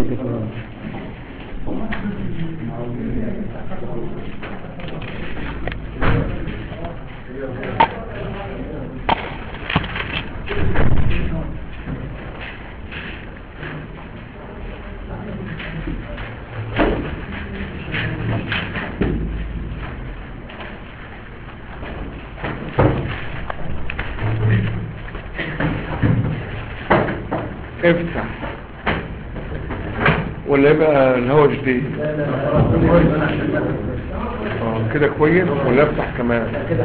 افتح ولا يبقى الهوا جديد اه كده كويس ولا افتح كمان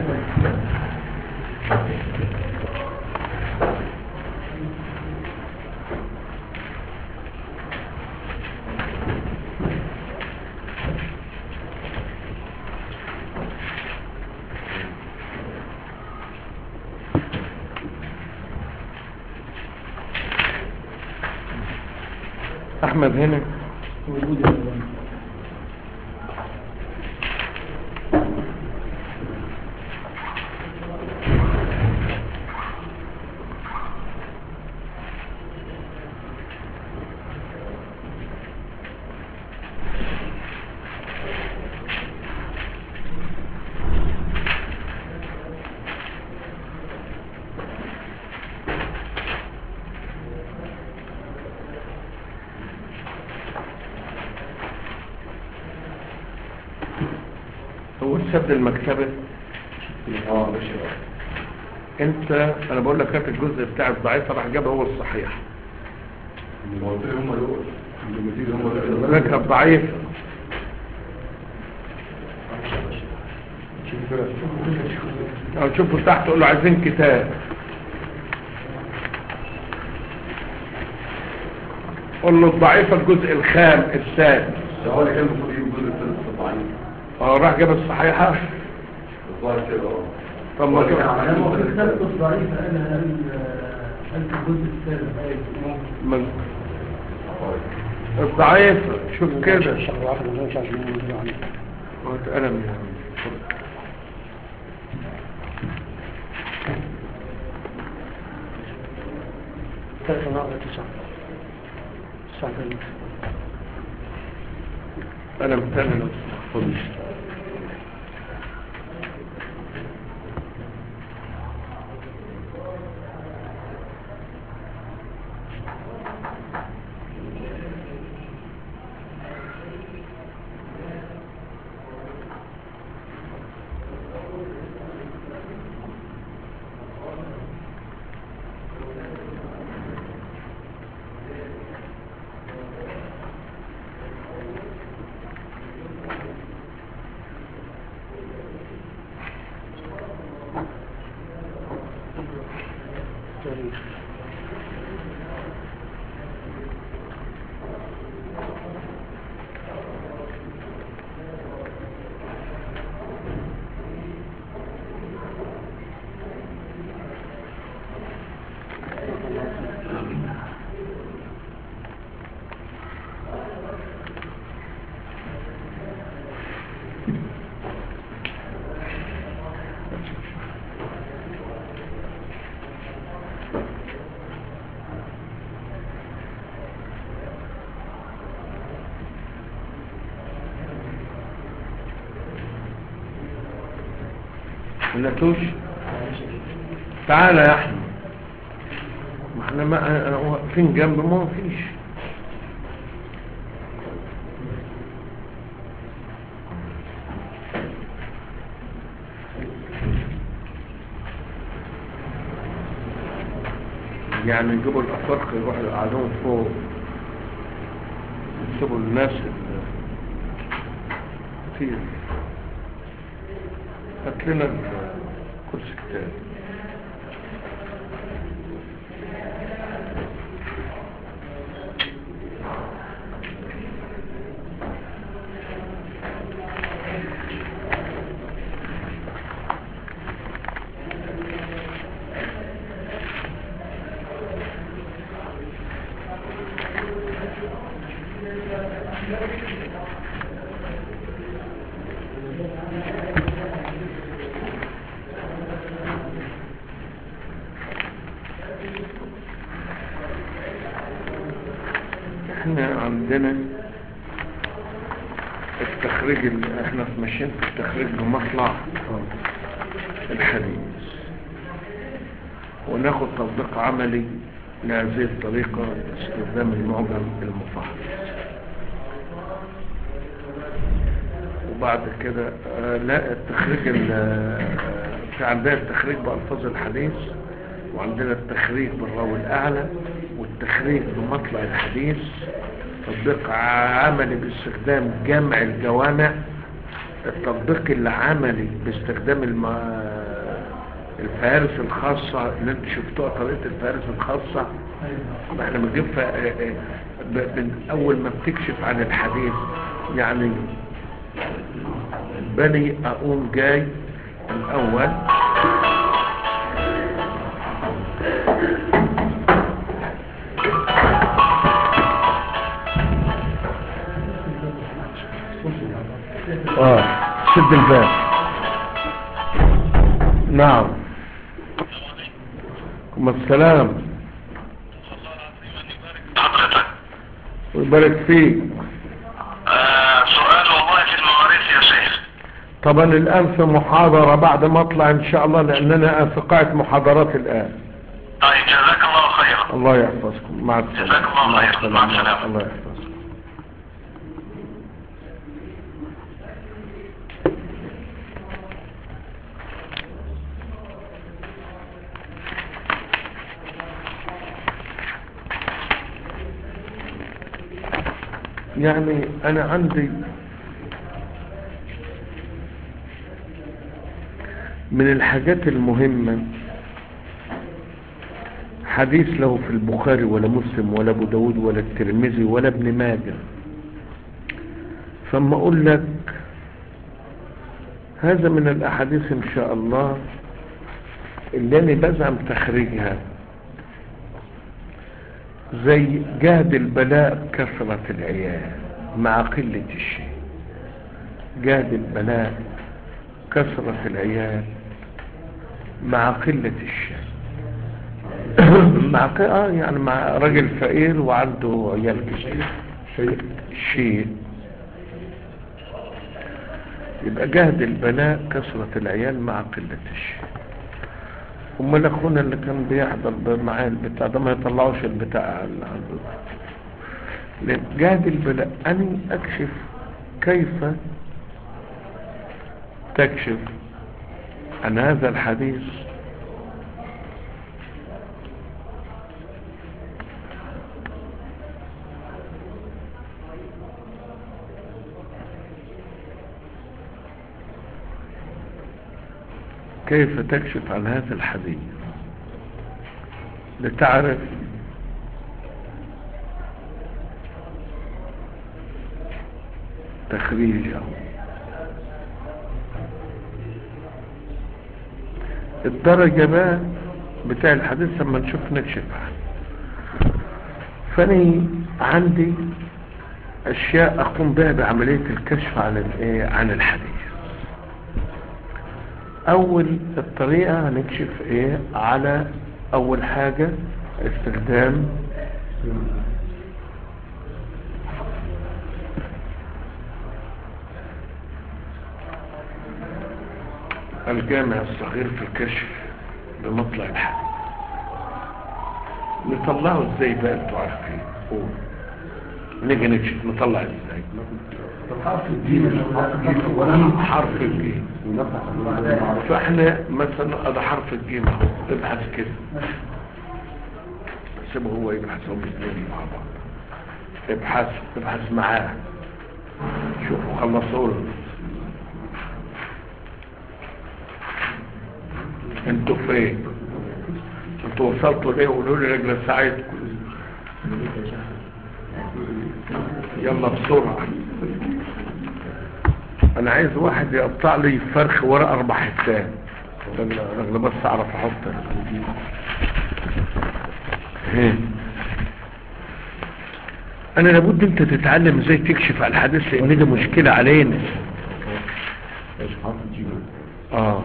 احمد هنا هو السد المكتبة اه ماشي انت انا بقول لك هات الجزء بتاع الضعيف راح جاب هو الصحيح ما قلت لي هم دول المدير هم دول ذكر الضعيف شوف كده او تشوفوا تحت تقول له عايزين كتاب قول له الضعيف الجزء الخام السادس ده هو اللي كان المفروض يجيب الجزء الثالث في الضعيف اه راح جاب الصحيحة الظاهر كده اه طب هو ما اللي كان شوف عملها لما له في الثالث. الكتاب الضعيف انا قال قال في الجزء الثالث من الضعيف شوف كده واحد ما مش عشان يقول عليه واتقلم يا عم ثلاثة نقطة تسعة تسعة ثانية قلم تاني لو تحفظش تاريخ ملتوش تعالى يا احمد ما احنا ما أنا واقفين جنب ما فيش يعني يجيبوا الافارقه يروحوا يقعدون فوق يكتبوا الناس ال- كتير هات لنا الكرسي كتاب احنا عندنا التخريج اللي احنا ماشيين في التخريج بمطلع الحديث وناخد تطبيق عملي لهذه الطريقة استخدام المعجم المفحص وبعد كده آه، لا التخريج ال- آه، في عندنا التخريج بألفاظ الحديث وعندنا التخريج بالراوي الأعلى والتخريج بمطلع الحديث تطبيق عملي باستخدام جمع الجوامع التطبيق العملي باستخدام الم... الفهارس الخاصة اللي انت شفتوها طريقة الفهارس الخاصة ما احنا بنجيب ف... ب... من اول ما بتكشف عن الحديث يعني بني اقوم جاي الاول اه شد الباب نعم عليكم السلام حضرتك ويبارك فيك آه سؤال والله في المواريث يا شيخ طبعا الآن في محاضرة بعد ما اطلع ان شاء الله لاننا في قاعة محاضرات الآن طيب جزاك الله خيرا الله يحفظكم مع السلامة جزاك الله مع خير. مع السلامة. الله يحفظكم يعني انا عندي من الحاجات المهمة حديث له في البخاري ولا مسلم ولا ابو داود ولا الترمذي ولا ابن ماجه فما اقول لك هذا من الاحاديث ان شاء الله اللي انا بزعم تخريجها زي جهد البلاء كثرة العيال مع قلة الشيء جهد البلاء كثرة العيال مع قلة الشيء مع ق- آه يعني مع راجل فقير وعنده عيال كتير شيء شيء يبقى جهد البناء كثرة العيال مع قلة الشيء امال اخونا اللي كان بيحضر معاه البتاع ده ما يطلعوش البتاع اللي عنده ده. لأن جهد البلاء اني اكشف كيف تكشف عن هذا الحديث كيف تكشف عن هذا الحديث لتعرف تخريجه الدرجة بقى بتاع الحديث لما نشوف نكشف عنه فاني عندي اشياء اقوم بها بعملية الكشف عن الايه عن الحديث اول الطريقة هنكشف ايه على اول حاجة استخدام الجامع الصغير في الكشف بمطلع الحديث نطلعه ازاي بقى انتوا عارفين قول نيجي نكشف نطلع ازاي حرف الجيم حرف الجيم اولا حرف الجيم ونفتح المعرفة فاحنا مثلا ادي حرف الجيم اهو ابحث كده سيبه هو يبحث هم الاثنين مع بعض ابحث ابحث معاه شوفوا خلصوا له انتوا فين انتوا وصلتوا ليه قولوا لي رجل ساعدكم يلا بسرعه انا عايز واحد يقطع لي فرخ ورق اربع حتات رجل رجل بس اعرف احط هيه. انا لابد انت تتعلم ازاي تكشف على الحدث لان دي مشكلة علينا ايش حرف الجيم اه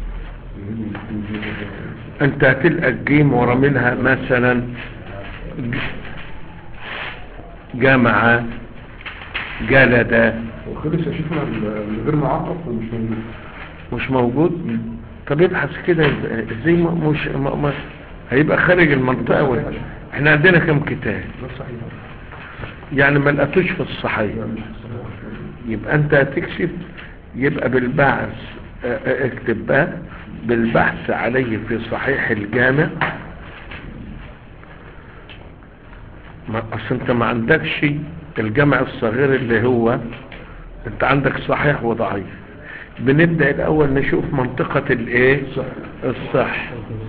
انت هتلقى الجيم ورا منها مثلا جمع جلد وخلص يا شيخنا من غير معقب ومش موجود مش موجود طب ابحث كده ازاي ما- مش ما ما هيبقى خارج المنطقة ولا احنا عندنا كم كتاب ده صحيح يعني ما لقيتوش في الصحيح لا مش صحيح يبقى انت هتكشف يبقى بالبحث اه، اه، اكتب بقى بالبحث عليه في صحيح الجامع ما اصل انت ما عندكش الجامع الصغير اللي هو انت عندك صحيح وضعيف بنبدأ الاول نشوف منطقة الايه الصح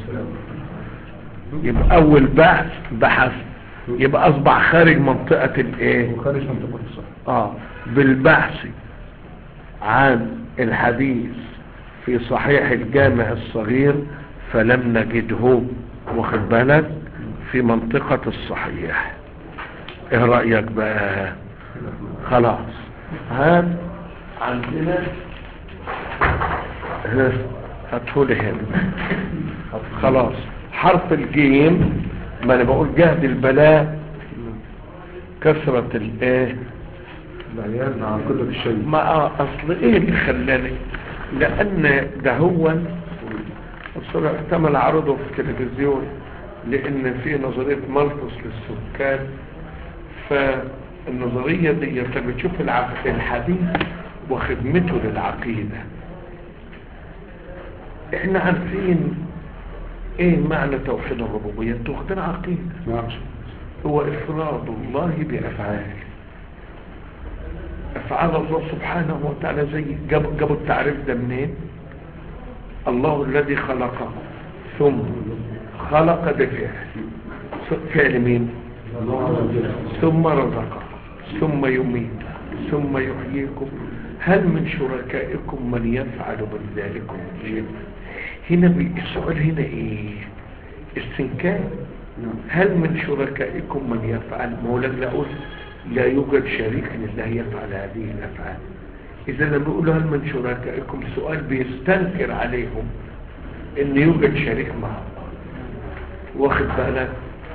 يبقى اول بحث بحث يبقى اصبح خارج منطقة الايه وخارج منطقة الصح آه بالبحث عن الحديث في صحيح الجامع الصغير فلم نجده واخد بالك في منطقة الصحيح ايه رأيك بقى خلاص هات عندنا ها، هاتهولي هنا خلاص حرف الجيم ما انا بقول جهد البلاء كثرة الايه العيال مع قلة الشيء ما آه، اصل ايه اللي خلاني لان ده هو اصل احتمل عرضه في التلفزيون لان في نظرية مالثus للسكان فالنظرية دي انت بتشوف العق- الحديث وخدمته للعقيدة احنا عارفين ايه معنى توحيد الربوبية انتوا واخدين عقيدة نعم هو افراد الله بافعاله افعال الله سبحانه وتعالى زي جاب جابوا التعريف ده منين الله الذي خلقه ثم خلق بفعل فعل مين الله عز وجل ثم رزقه ثم يميت ثم يحييكم هل من شركائكم من يفعل من ذلكم شيء هنا بي- السؤال هنا ايه استنكار نعم هل من شركائكم من يفعل ما هو لما اقول لا يوجد شريك لله يفعل هذه الافعال اذا لما يقول هل من شركائكم سؤال بيستنكر عليهم ان يوجد شريك معهم واخد بالك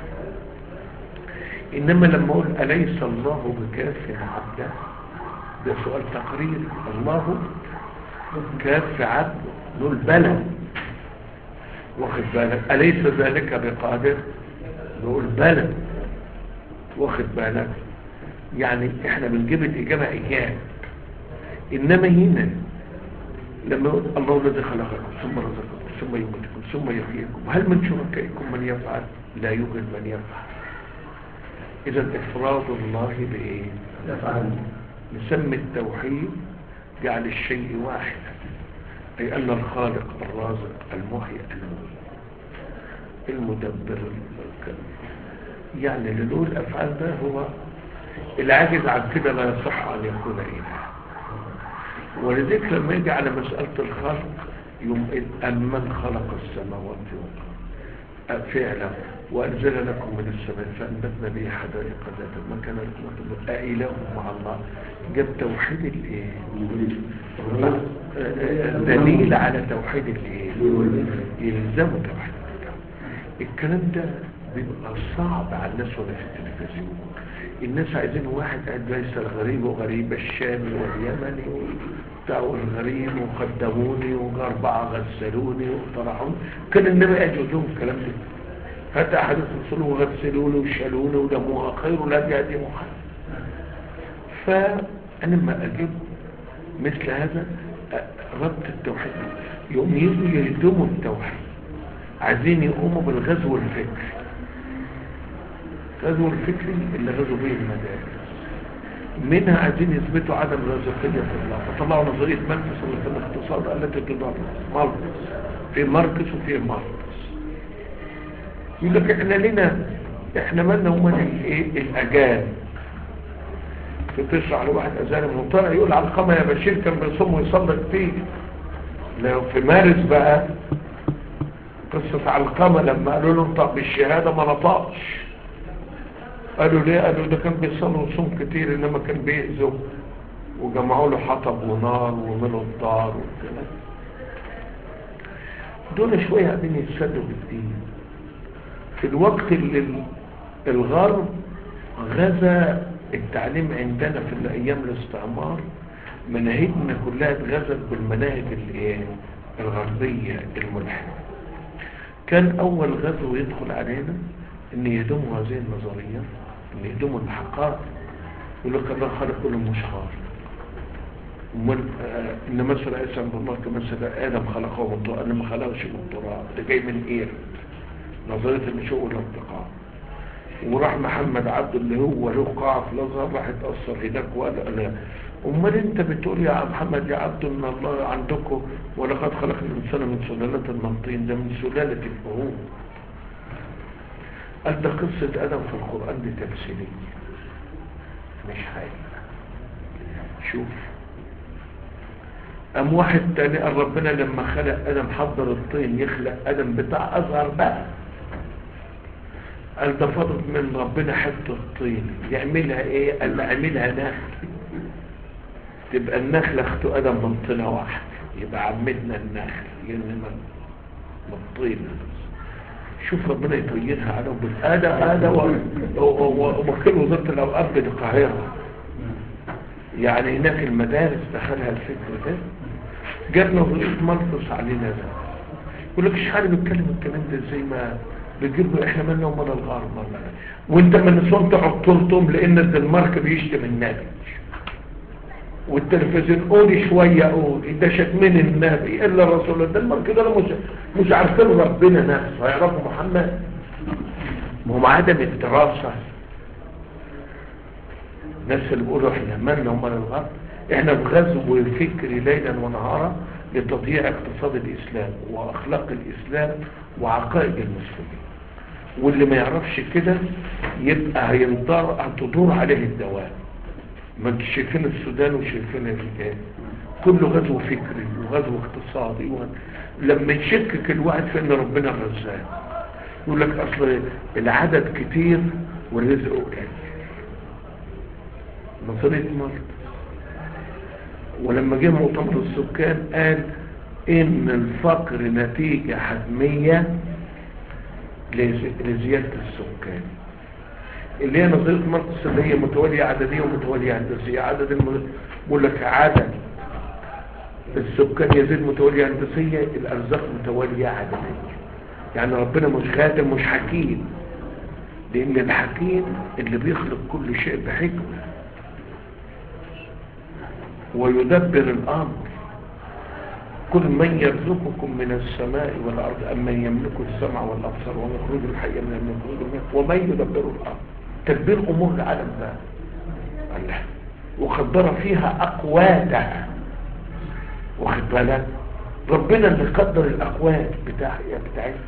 انما لما اقول اليس الله بكاف عبده ده سؤال تقريري الله كاف عبده نقول بلى واخد بالك أليس ذلك بقادر نقول بلى واخد بالك يعني احنا بنجيب الإجابة إيجاب إنما هنا لما يقول الله الذي خلقكم ثم رزقكم ثم يميتكم ثم يحييكم هل من شركائكم من يفعل لا يوجد من يفعل إذا إفراد الله بإيه يفعل نسمي التوحيد جعل الشيء واحدا أي أن الخالق الرازق المحيي المميت المدبر الكريم. يعني اللي له الأفعال ده هو العاجز عن كده لا يصح أن يكون إله ولذلك لما يجي على مسألة الخلق يوم أمن خلق السماوات والأرض فعلا وأنزل لكم من السماء فأنبتنا به حدائق ذات المكان لكم وتنبت أإله مع الله جاب توحيد الإيه دليل على توحيد الإيه يلزم توحيد الإله الكلام ده بيبقى صعب على الناس ولا في التلفزيون الناس عايزين واحد قاعد ليس الغريب وغريب الشامي واليمني وبتاع الغريب وقدموني وأربعة غسلوني وطرحوني كان النبي قاعد يقول لهم الكلام ده حتى أحد الرسول وغسلوني وشالوني ودموها خير ولا بيدي محل فأنا ما أجيب مثل هذا أ- ربط التوحيد يقوم يجوا يهدموا التوحيد عايزين يقوموا بالغزو الفكري الغزو الفكري اللي غزوا به المدارس منها عايزين يثبتوا عدم الرزقية في الله فطلعوا نظرية ماركس اللي في الاقتصاد التي تدرس ماركس في ماركس وفي ماركس يقول لك احنا لنا احنا مالنا ومال الايه الاجانب تشرح لواحد اذان مطلع يقول علقمه يا بشير كان بيصوم ويصلي كتير لو في مارس بقى قصة علقمة لما قالوا له انطق بالشهادة ما نطقش قالوا ليه قالوا ده كان بيصلي ويصوم كتير انما كان بيأذوا وجمعوا له حطب ونار ومنه الدار وكده دول شوية قاعدين يتسلوا بالدين في الوقت اللي ال- الغرب غزا التعليم عندنا في ايام الاستعمار مناهجنا كلها اتغذت بالمناهج الايه الغربيه الملحده كان اول غزو يدخل علينا ان يهدموا هذه النظريه ان يهدموا الحقائق يقول لك الله خلق كل مش خالق امال آه، ان مثل عيسى بن الله كمثل ادم خلقه من تراب انا ما خلقش من تراب ده جاي من ايه نظريه النشوء والارتقاء وراح محمد عبد اللي هو له قاعة في الازهر راح يتأثر هناك وقال لا امال انت بتقول يا محمد يا عبد ان الله عندكم ولقد خلق الانسان من سلالة من طين ده من سلالة الفهوم قال ده قصة ادم في القرآن دي تمثيلية مش حقيقة شوف قام واحد تاني قال ربنا لما خلق ادم حضر الطين يخلق ادم بتاع ازهر بقى قال ده فضل من ربنا حته الطين يعملها ايه قال له اعملها نخل تبقى النخلة اخته ادم من طينة واحدة يبقى عمتنا النخل يعني من من طينة شوف ربنا يطيرها على بالآدى آدى ومكتب وزارة الأوقاف بالقاهرة يعني هناك المدارس دخلها الفكر ده جاب نظرية ملطس علينا ده يقول لك مش عارف بيتكلم الكلام ده زي ما بتجيب له احنا مالنا ومال الغرب ولا وانت من نسوان تقعد تلطم لان الدنمارك بيشتم النبي والتلفزيون قولي شويه قولي ده شتمين النبي الا رسول الدنمارك ده مش مش عارفين ربنا نفسه هيعرفوا محمد ما هم عدم الدراسه الناس اللي بيقولوا احنا مالنا ومال الغرب احنا في غزو فكري ليلا ونهارا لتضييع اقتصاد الاسلام واخلاق الاسلام وعقائد المسلمين واللي ما يعرفش كده يبقى هينضر هتدور عليه الدوام ما انتوا شايفين السودان وشايفين الرجال كله غزو فكري وغزو اقتصادي و... لما يشكك الواحد في ان ربنا الرزاق يقول لك اصل العدد كتير والرزق قليل نظريه مرض ولما جه مؤتمر السكان قال ان الفقر نتيجة حتمية لز- لزيادة السكان اللي هي نظرية مرقس اللي هي متوالية عددية ومتوالية هندسية عدد الم... بقول لك عدد السكان يزيد متوالية هندسية الأرزاق متوالية عددية يعني ربنا مش غادر مش حكيم لأن الحكيم اللي بيخلق كل شيء بحكمة ويدبر الأمر كل من يرزقكم من السماء والأرض أم من يملك السمع والأبصر ومخرج الحي من المخرج الميت ومن يدبر الأمر تدبير أمور العالم ده الله وقدر فيها أقواتها واخد بالك ربنا اللي قدر الأقوات بتاع بتاعتها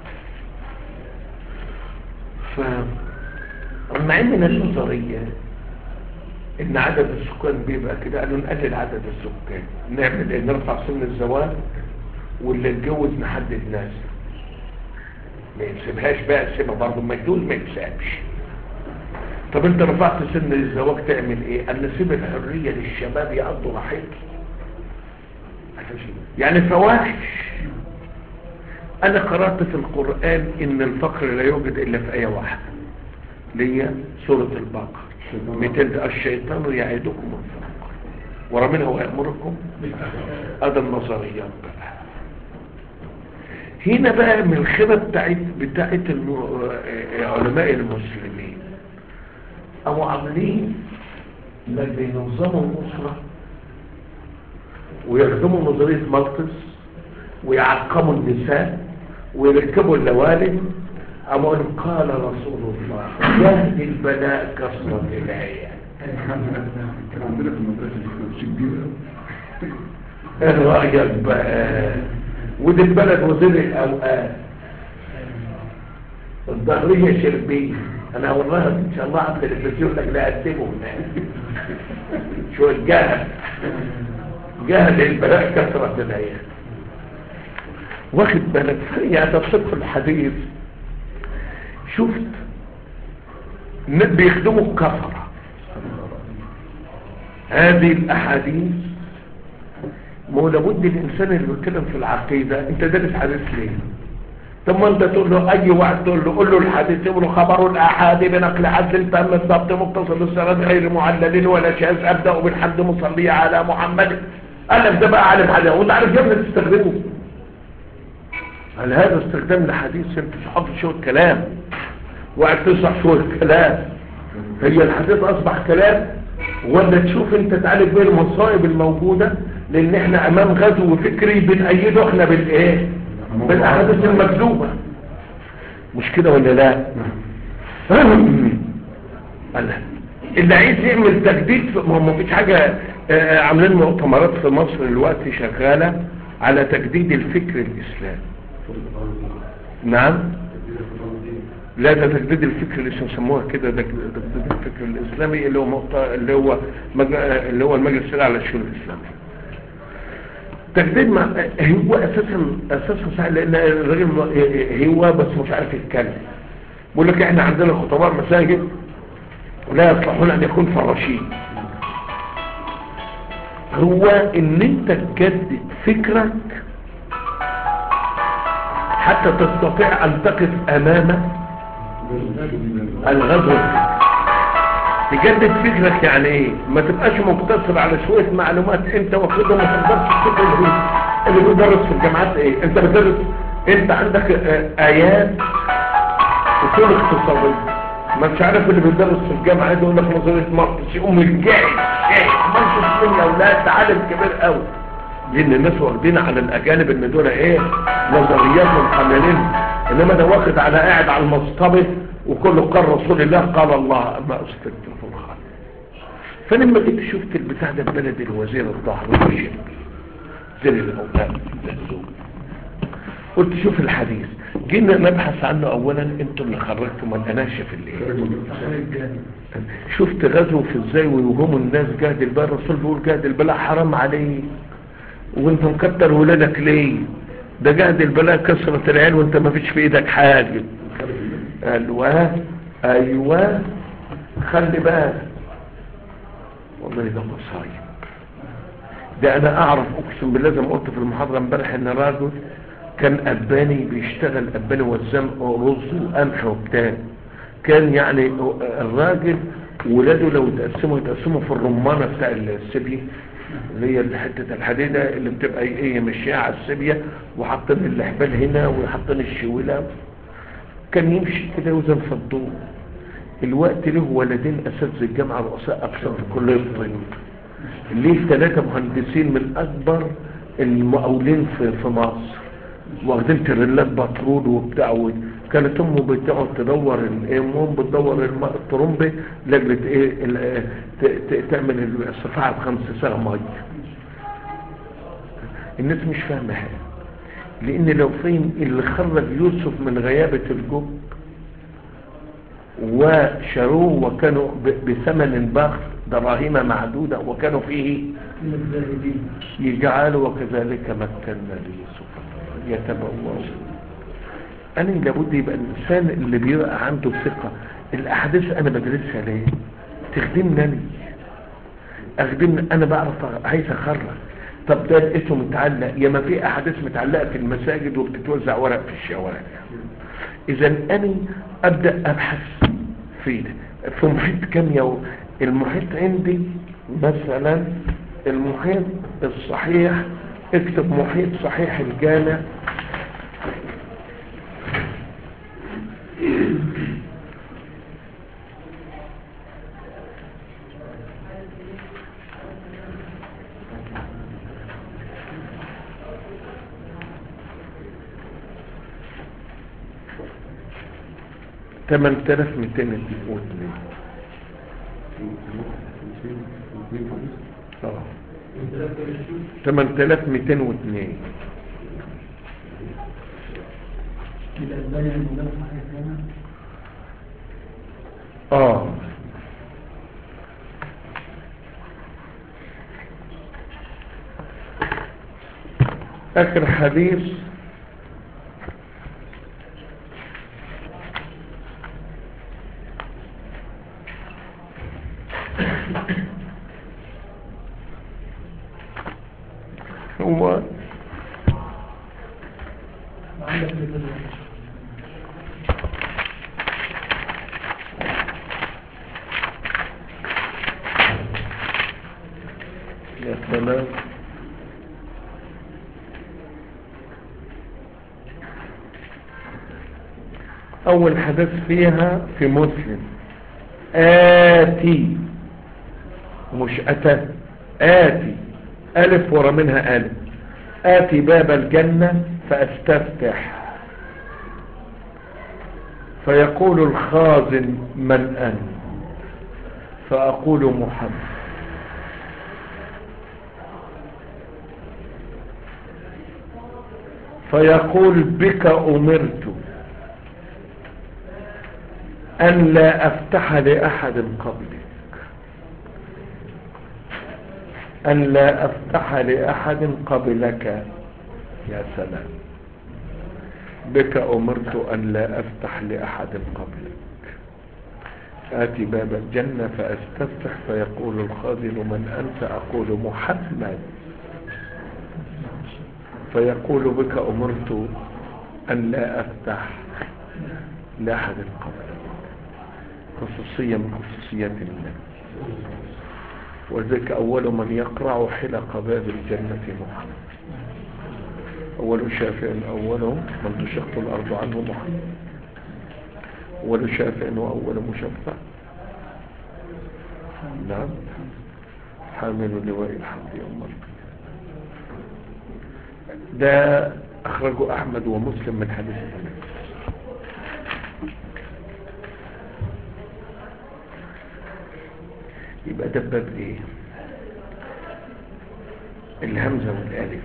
ف أما عندنا النظرية ان عدد السكان بيبقى كده قالوا نقلل عدد السكان نعمل ايه نرفع سن الزواج واللي اتجوز نحدد ناس ما يسيبهاش بقى سيبها برضه ما يجوز ما يتسابش طب انت رفعت سن الزواج تعمل ايه قال نسيب الحريه للشباب يقضوا راحتهم يعني فواحش انا قرات في القران ان الفقر لا يوجد الا في ايه واحده اللي هي سوره البقره 200 الشيطان يعدكم الفقر ورمنه ويأمركم هذا النظريات بقى هنا بقى من الخبة بتاعت بتاعت الم... علماء المسلمين او عاملين ما بينظموا الأسرة ويخدموا نظرية مالتس ويعقموا النساء ويركبوا اللوالد أما إن قال رسول الله يهدي البلاء كسرة العيال كان عندنا في المدرسة دي كبيرة ايه رأيك بقى ودي البلد وزير الأوقات الظهرية شربية أنا والله إن شاء الله على التلفزيون لك لا أقدمه هناك شو الجهل جهل البلاء كثرة العيال واخد بالك يعني تصدق الحديث شفت الناس بيخدموا الكفرة هذه الأحاديث ما هو لابد الإنسان اللي بيتكلم في العقيدة أنت دارس حديث ليه ثم انت تقول له اي واحد تقول له قول له الحديث يقول له خبر الاحاد بنقل عدل تم الضبط متصل السند غير معلل ولا شاذ ابدا بالحمد مصلي على محمد قال لك ده بقى عالم حديث وانت عارف كيف تستخدمه هل هذا استخدام لحديث انت تحط شويه كلام وقعد تشرح شويه كلام هي الحديث اصبح كلام ولا تشوف انت تعالج بين المصائب الموجوده لان احنا امام غزو فكري بنأيده احنا بالايه بالاحاديث المكذوبه مش كده ولا لا قال اللي عايز يعمل تجديد في- ما هو مفيش حاجه آه، عاملين مؤتمرات في مصر دلوقتي شغاله على تجديد الفكر الاسلامي نعم لا ده تجديد الفكر اللي يسموها كده ده تجديد الفكر الاسلامي اللي هو مؤت- اللي هو مج... اللي هو المجلس الشرعي على الشؤون الاسلاميه تجديد ما هو اساسا اساسا صحيح لان الراجل م- هو بس مش عارف يتكلم بيقول لك احنا عندنا خطباء مساجد لا يصلحون ان يكون فراشين هو ان انت تجدد فكرك حتى تستطيع ان تقف امام الغزو تجدد فكرك يعني ايه ما تبقاش مقتصر على شوية معلومات انت واخدهم ما تقدرش تفكر اللي بيدرس في الجامعات ايه انت بتدرس انت عندك آه، ايات اصول اقتصادية ما انت عارف اللي بيدرس في الجامعة ده يقول لك نظرية ماركس يقوم الجاهز جاهز ماركس مين يا اولاد ده عالم كبير قوي لان الناس واخدين على الاجانب ان دول ايه نظريات ومحللين انما ده واخد على قاعد على المصطبه وكله قال رسول الله قال الله ما استكتر في الخالق فلما جيت شفت البتاع ده بلد الوزير الظهر والشرك زي الاولاد الزوج قلت شوف الحديث جينا نبحث عنه اولا انتم اللي خرجتوا ما لقناش في الايه شفت غزو في ازاي ويوهموا الناس جهد البلاء الرسول بيقول جهد البلاء حرام عليه وانت مكتر ولادك ليه ده جهد البلاء كسرة العين وانت ما فيش في ايدك حاجة ايوه ايوه خلي بالك والله ده مصايب ده انا اعرف اقسم بالله زي ما قلت في المحاضرة امبارح ان راجل كان اباني بيشتغل اباني وزان رز وقمح وبتاع كان يعني الراجل ولاده لو يتقسموا يتقسموا في الرمانة بتاع السبي اللي هي حتة الحديدة اللي بتبقى ايه مشيها على السبية وحاطين الحبال هنا وحاطين الشويلة كان يمشي كده يوزن في الضوء الوقت له ولدين اساتذه الجامعة رؤساء اقسام في كلية الطب ليه ثلاثة مهندسين من اكبر المقاولين في, في مصر واخدين تريلات بترول وبتاع و- كانت امه بتقعد تدور ال- إيه، امهم بتدور الم- الطرمبه لاجل ايه ال- ت- ت- تعمل الصفاعه بخمس ساعه ميه الناس مش فاهمه حاجه لان لو فهم اللي خرج يوسف من غيابه الجب وشروه وكانوا ب- بثمن بخس دراهم معدودة وكانوا فيه من الزاهدين يجعلوا وكذلك مكنا ليوسف يتبوأ أنا لابد يبقى الإنسان اللي بيبقى عنده ثقة الأحاديث أنا بدرسها ليه تخدمني أنا أخدمني أنا بعرف أ- عايز أخرج طب ده لقيته متعلق يا ما في أحاديث متعلقة في المساجد وبتتوزع ورق في الشوارع إذا أنا أبدأ أبحث في في محيط كيمياء المحيط عندي مثلا المحيط الصحيح اكتب محيط صحيح الجامع تمن تلاف ميتين واثنين اه تمن تلاف ميتين واثنين الألباني المدرس صحيح لنا اه اخر حديث هو عندك مثل يا سلام أول حدث فيها في مسلم آتي مش أتى آتي ألف ورا منها ألف آتي باب الجنة فأستفتح فيقول الخازن من أنت فأقول محمد فيقول بك أمرت أن لا أفتح لأحد قبلك أن لا أفتح لأحد قبلك يا سلام بك أمرت أن لا أفتح لأحد قبلك آتي باب الجنة فأستفتح فيقول الخازن من أنت أقول محمد فيقول بك أمرت أن لا أفتح لأحد قبلك خصوصية من خصوصيات الله وذلك أول من يقرع حلق باب الجنة محمد أول شافع أول من تشق الأرض عنه محمد أول شافع وأول مشفع نعم حامل لواء الحمد يوم القيامة ده أخرجه أحمد ومسلم من حديث النبي يبقى ده باب ايه الهمزة والالف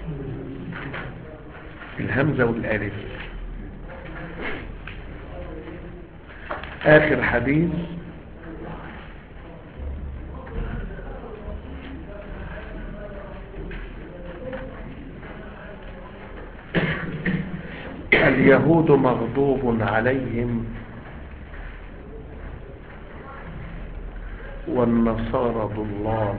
الهمزة والالف اخر حديث اليهود مغضوب عليهم والنصارى ضلال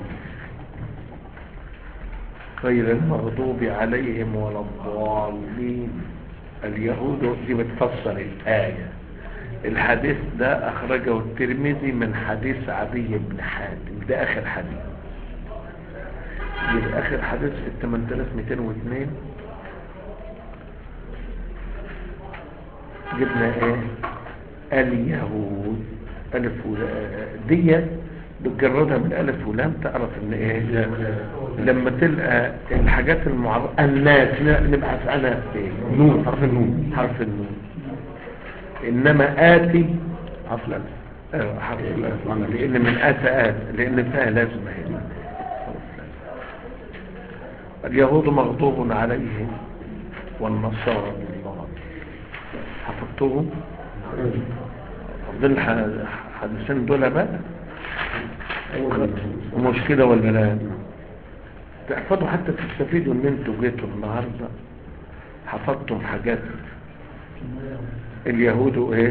غير المغضوب عليهم ولا الضالين اليهود دي بتفسر الآية الحديث ده أخرجه الترمذي من حديث عدي بن حاتم ده آخر حديث يبقى آخر حديث في 8202 جبنا ايه اليهود ألف دي بتجردها من ألف ولام تعرف ان ايه لما تلقى الحاجات المعرفة الناس نبحث عنها في ايه نون حرف النون حرف النون انما آتي حرف الألف آه، حرف الألف لان من آتى آت لان فيها لازمة هنا اليهود مغضوب عليهم والنصارى بالله حفظتهم دول حدثين دول بقى مش كده ولا لا تحفظوا حتى تستفيدوا ان انتوا جيتوا النهاردة حفظتم حاجات اليهود وايه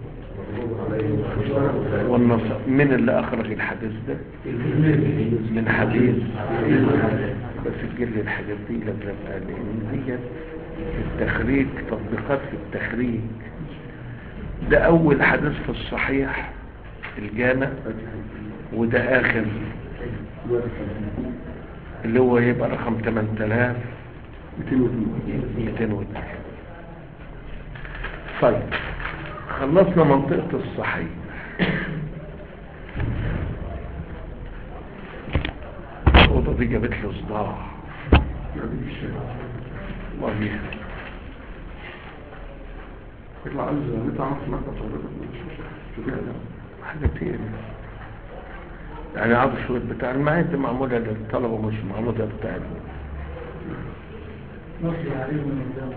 والنصر من اللي اخرج الحديث ده من حديث بس تجيب لي الحاجات دي لما ابقى لان ديت في التخريج تطبيقات في التخريج ده اول حديث في الصحيح الجامع وده اخر اللي هو يبقى رقم 8000 202 طيب خلصنا منطقة الصحيح الأوضة دي جابت له صداع والله يطلع عايز نطلع نص مكتب حاجة تقيلة يعني عرض الشروط بتاع المعاهد دي معمولة للطلبة مش معمولة بتاع نصلي عليهم من الجامعة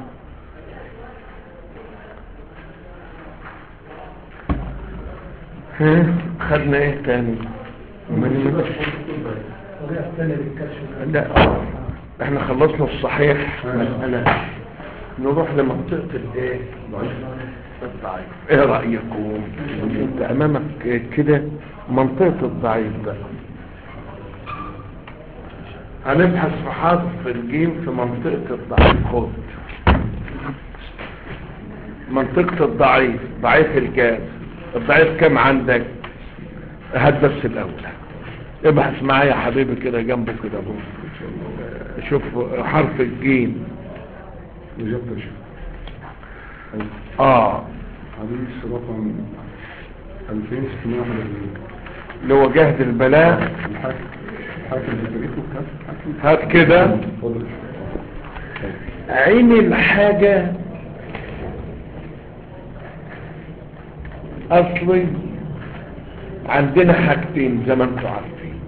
ها خدنا ايه تاني من الطريقة الثانية للكشف لا احنا خلصنا الصحيح مسألة نروح لمنطقة الايه الضعيف ايه رأيكم انت امامك كده منطقة الضعيف بقى هنبحث في حرف الجيم في منطقة الضعيف خد منطقة الضعيف ضعيف الجاز الضعيف كم عندك هات بس الاول ابحث معايا يا حبيبي كده جنبه كده اهو شوف حرف الجيم وجبت يا شيخ اه حديث رقم 2641 اللي هو جهد البلاء الحاكم الحاكم بتاريخه الحاكم هات كده اتفضل عين الحاجة اصلي عندنا حاجتين زي ما انتم عارفين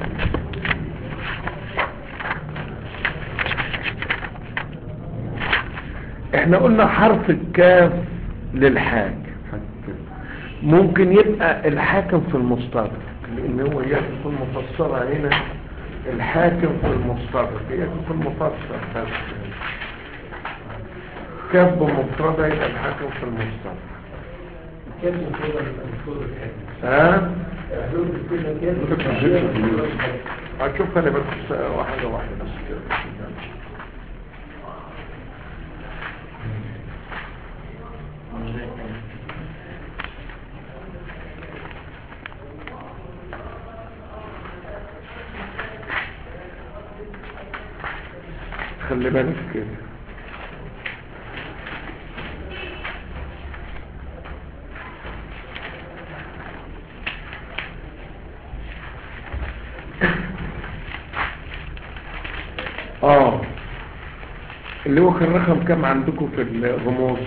احنا قلنا حرف الكاف للحاج حاكم ممكن يبقى الحاكم في المستدرك لان هو يكون مفسرة هنا الحاكم في المستدرك يكون في المفسر بس كاف بمفردة يبقى الحاكم في المستدرك كيف المفروض المفروض الحاجة ها حلول كده كيف هتشوف انا بس واحدة واحدة بس كده خلي بالك كده اه اللي هو كان رقم كام عندكم في الرموز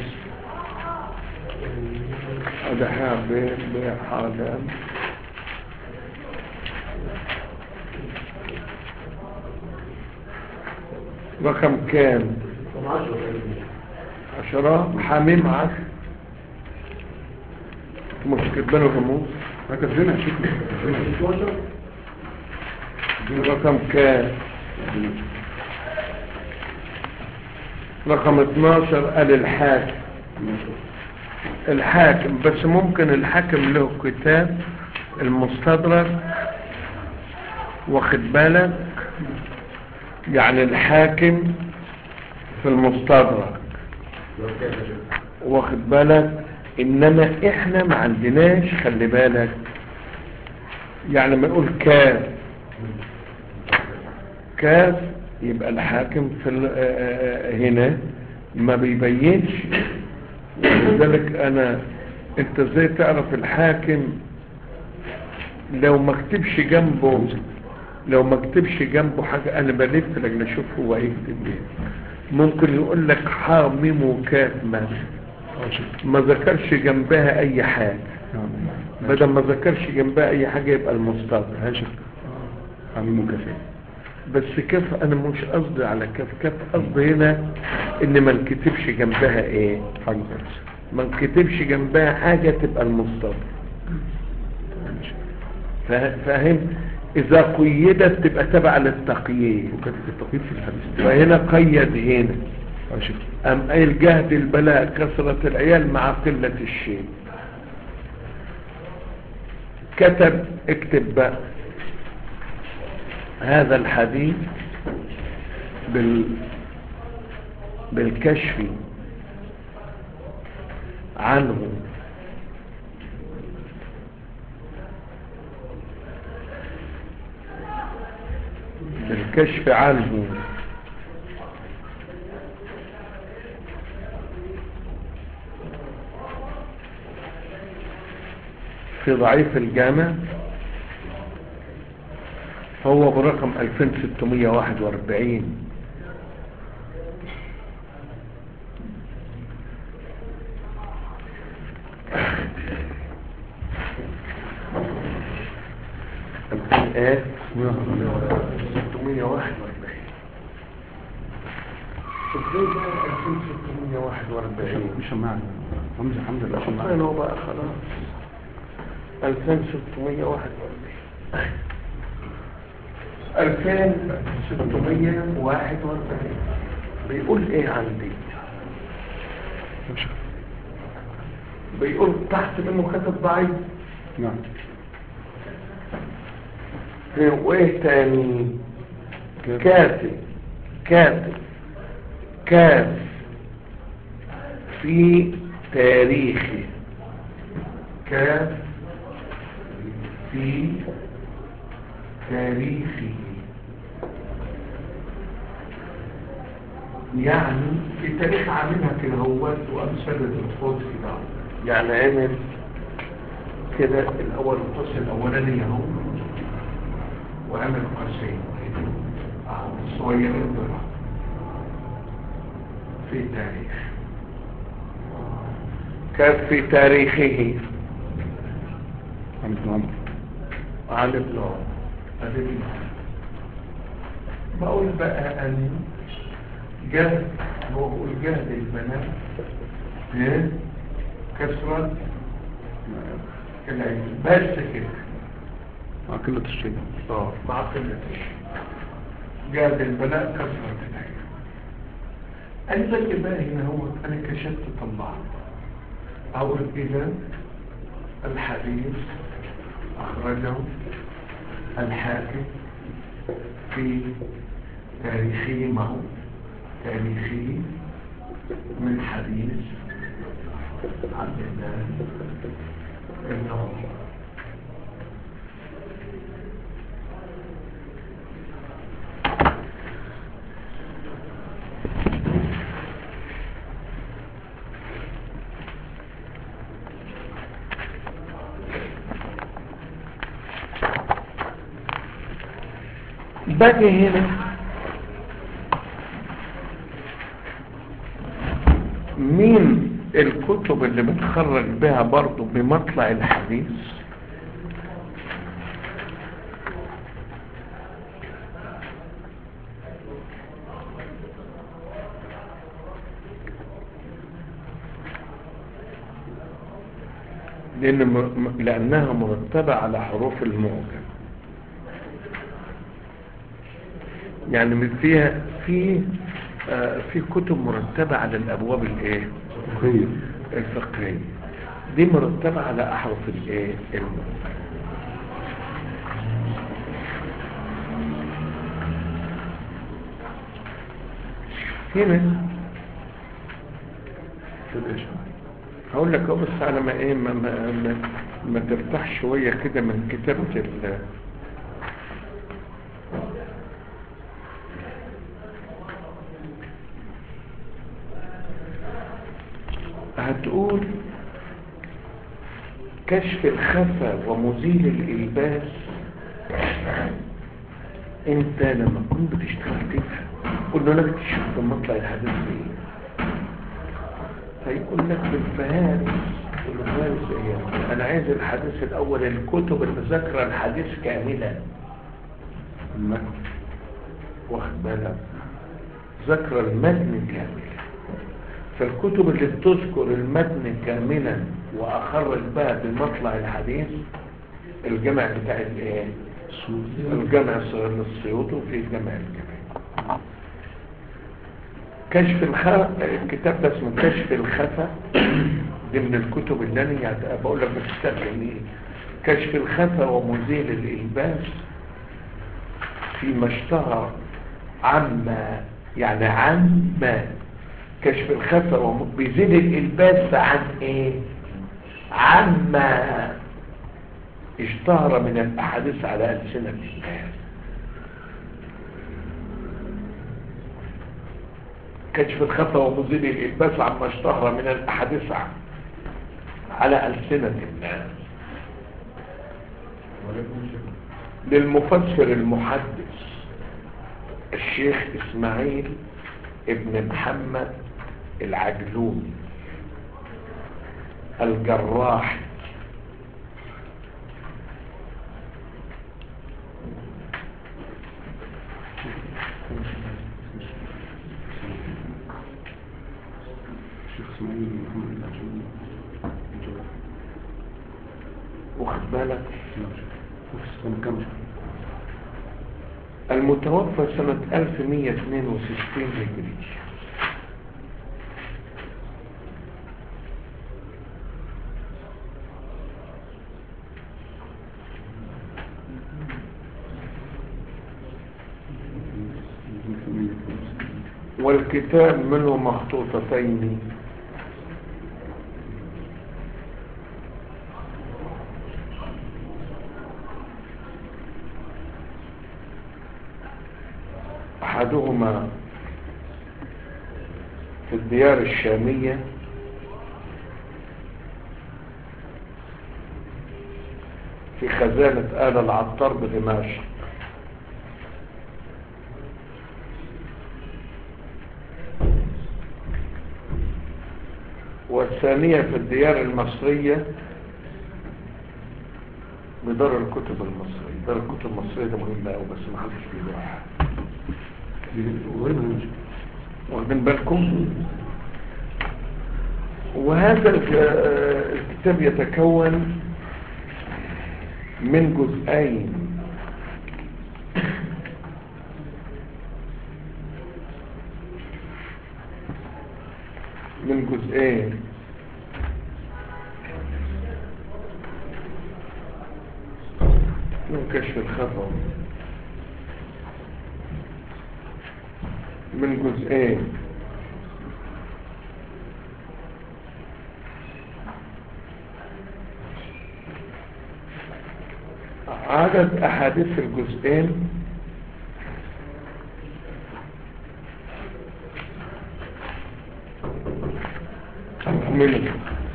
ده ح ب ب ح د رقم كام عشرة حميم عشر مش كتبان الرموز هكذا يا شيخ رقم كام رقم 12 قال الحاكم الحاكم بس ممكن الحاكم له كتاب المستدرك واخد بالك يعني الحاكم في المستدرك واخد بالك انما احنا ما عندناش خلي بالك يعني ما نقول كاف كاف يبقى الحاكم في ال- آه، آه، هنا ما بيبينش ولذلك انا انت ازاي تعرف الحاكم لو ما كتبش جنبه لو ما كتبش جنبه حاجة انا بلف لك اشوف هو هيكتب ايه ممكن يقول لك حامم وكاف مثلا ما ذكرش جنبها اي حاجة بدل ما ذكرش جنبها اي حاجة يبقى المستقبل يا شيخ حميم وكفاية بس كيف انا مش قصدي على كيف كيف قصدي هنا ان ما نكتبش جنبها ايه حاجة خالص ما نكتبش جنبها حاجة تبقى المستقبل فا- فاهم اذا قيدت تبقى تبع للتقييد وكانت التقييد في الحديث ده فهنا قيد هنا يا شيخ ام قايل جهد البلاء كثرة العيال مع قلة الشيء كتب اكتب بقى هذا الحديث بال بالكشف عنه بالكشف عنه في ضعيف الجامع هو برقم 2641 ألفين ايه 641 ازاي بقى 2641 مش معنا حمزة حمزة لا حطينا معنا هو بقى خلاص 2641 2641 بيقول ايه عندي يا شيخ بيقول تحت منه كتب ضعيف نعم وايه تاني كاتب كاتب كاف في تاريخه كاف في تاريخه يعني في تاريخ عاملها كده هو وأمثلة الخوض كده يعني عمل كده الأول القصة الأولانية اهو وعمل قصين أهو صغيرين دول في التاريخ كان في تاريخه عن ابن عمر عن ابن عمر عن ابن عمر بقول بقى أن جهد بقول جهد البنات ها؟ كسرة العين بس كده مع قلة الشيء اه مع قلة الشيء جهد البناء كسرة العين أنا لك بقى هنا هو أنا كشفت طلعت أقول إذا الحديث أخرجه الحاكم في تاريخه معه تاريخه من حديث عبد الله بن عمر باجي هنا مين الكتب اللي بتخرج بها برضو بمطلع الحديث لأن م- م- لأنها مرتبة على حروف المعجم يعني من فيها في آه، في كتب مرتبة على الأبواب الإيه؟ خير الفقهية دي مرتبة على أحرف الإيه؟ المعجم هنا هقول لك اهو بس على ما ايه ما, ما, ما, ما ترتاح شوية كده من كتابة ال هتقول كشف الخفا ومزيل الإلباس انت لما تكون بتشتغل تفهم قول له انا بكتشف في مطلع الحديث ايه هيقول لك بالفهارس تقول له فهارس ايه انا عايز الحديث الاول الكتب اللي ذاكره الحديث كاملا المتن واخد بالك ذكر المتن كاملا فالكتب اللي بتذكر المتن كاملا واخرج بها بمطلع الحديث الجمع بتاع الايه الجمع الصغير للسيوط وفي الجمع الكبير كشف الخفا الكتاب ده اسمه كشف الخفا دي من الكتب اللي انا يعني بقول لك بتستخدم ايه كشف الخفا ومزيل الالباس فيما اشتهر عما يعني عما كشف الخفا وم- بيزيد الالباس عن ايه عما اشتهر من الاحاديث على السنه الناس كشف الخفا ومزيل الالباس عما اشتهر من الاحاديث ع- على السنه الناس للمفسر المحدث الشيخ اسماعيل ابن محمد العجلوني الجراح الشيخ اسماعيل بن محمد العجلوني واخد بالك نفس السنة كام شهر؟ المتوفى سنة 1162 هجري والكتاب منه مخطوطتين أحدهما في الديار الشامية في خزانة آل العطار بدمشق والثانية في الديار المصرية بدار الكتب المصرية دار الكتب المصرية ده مهم أوي بس ما حدش بيروح واخدين بالكم وهذا الك- آه، الكتاب يتكون من جزئين من جزئين من كشف الخطأ من جزئين عدد أحاديث الجزئين من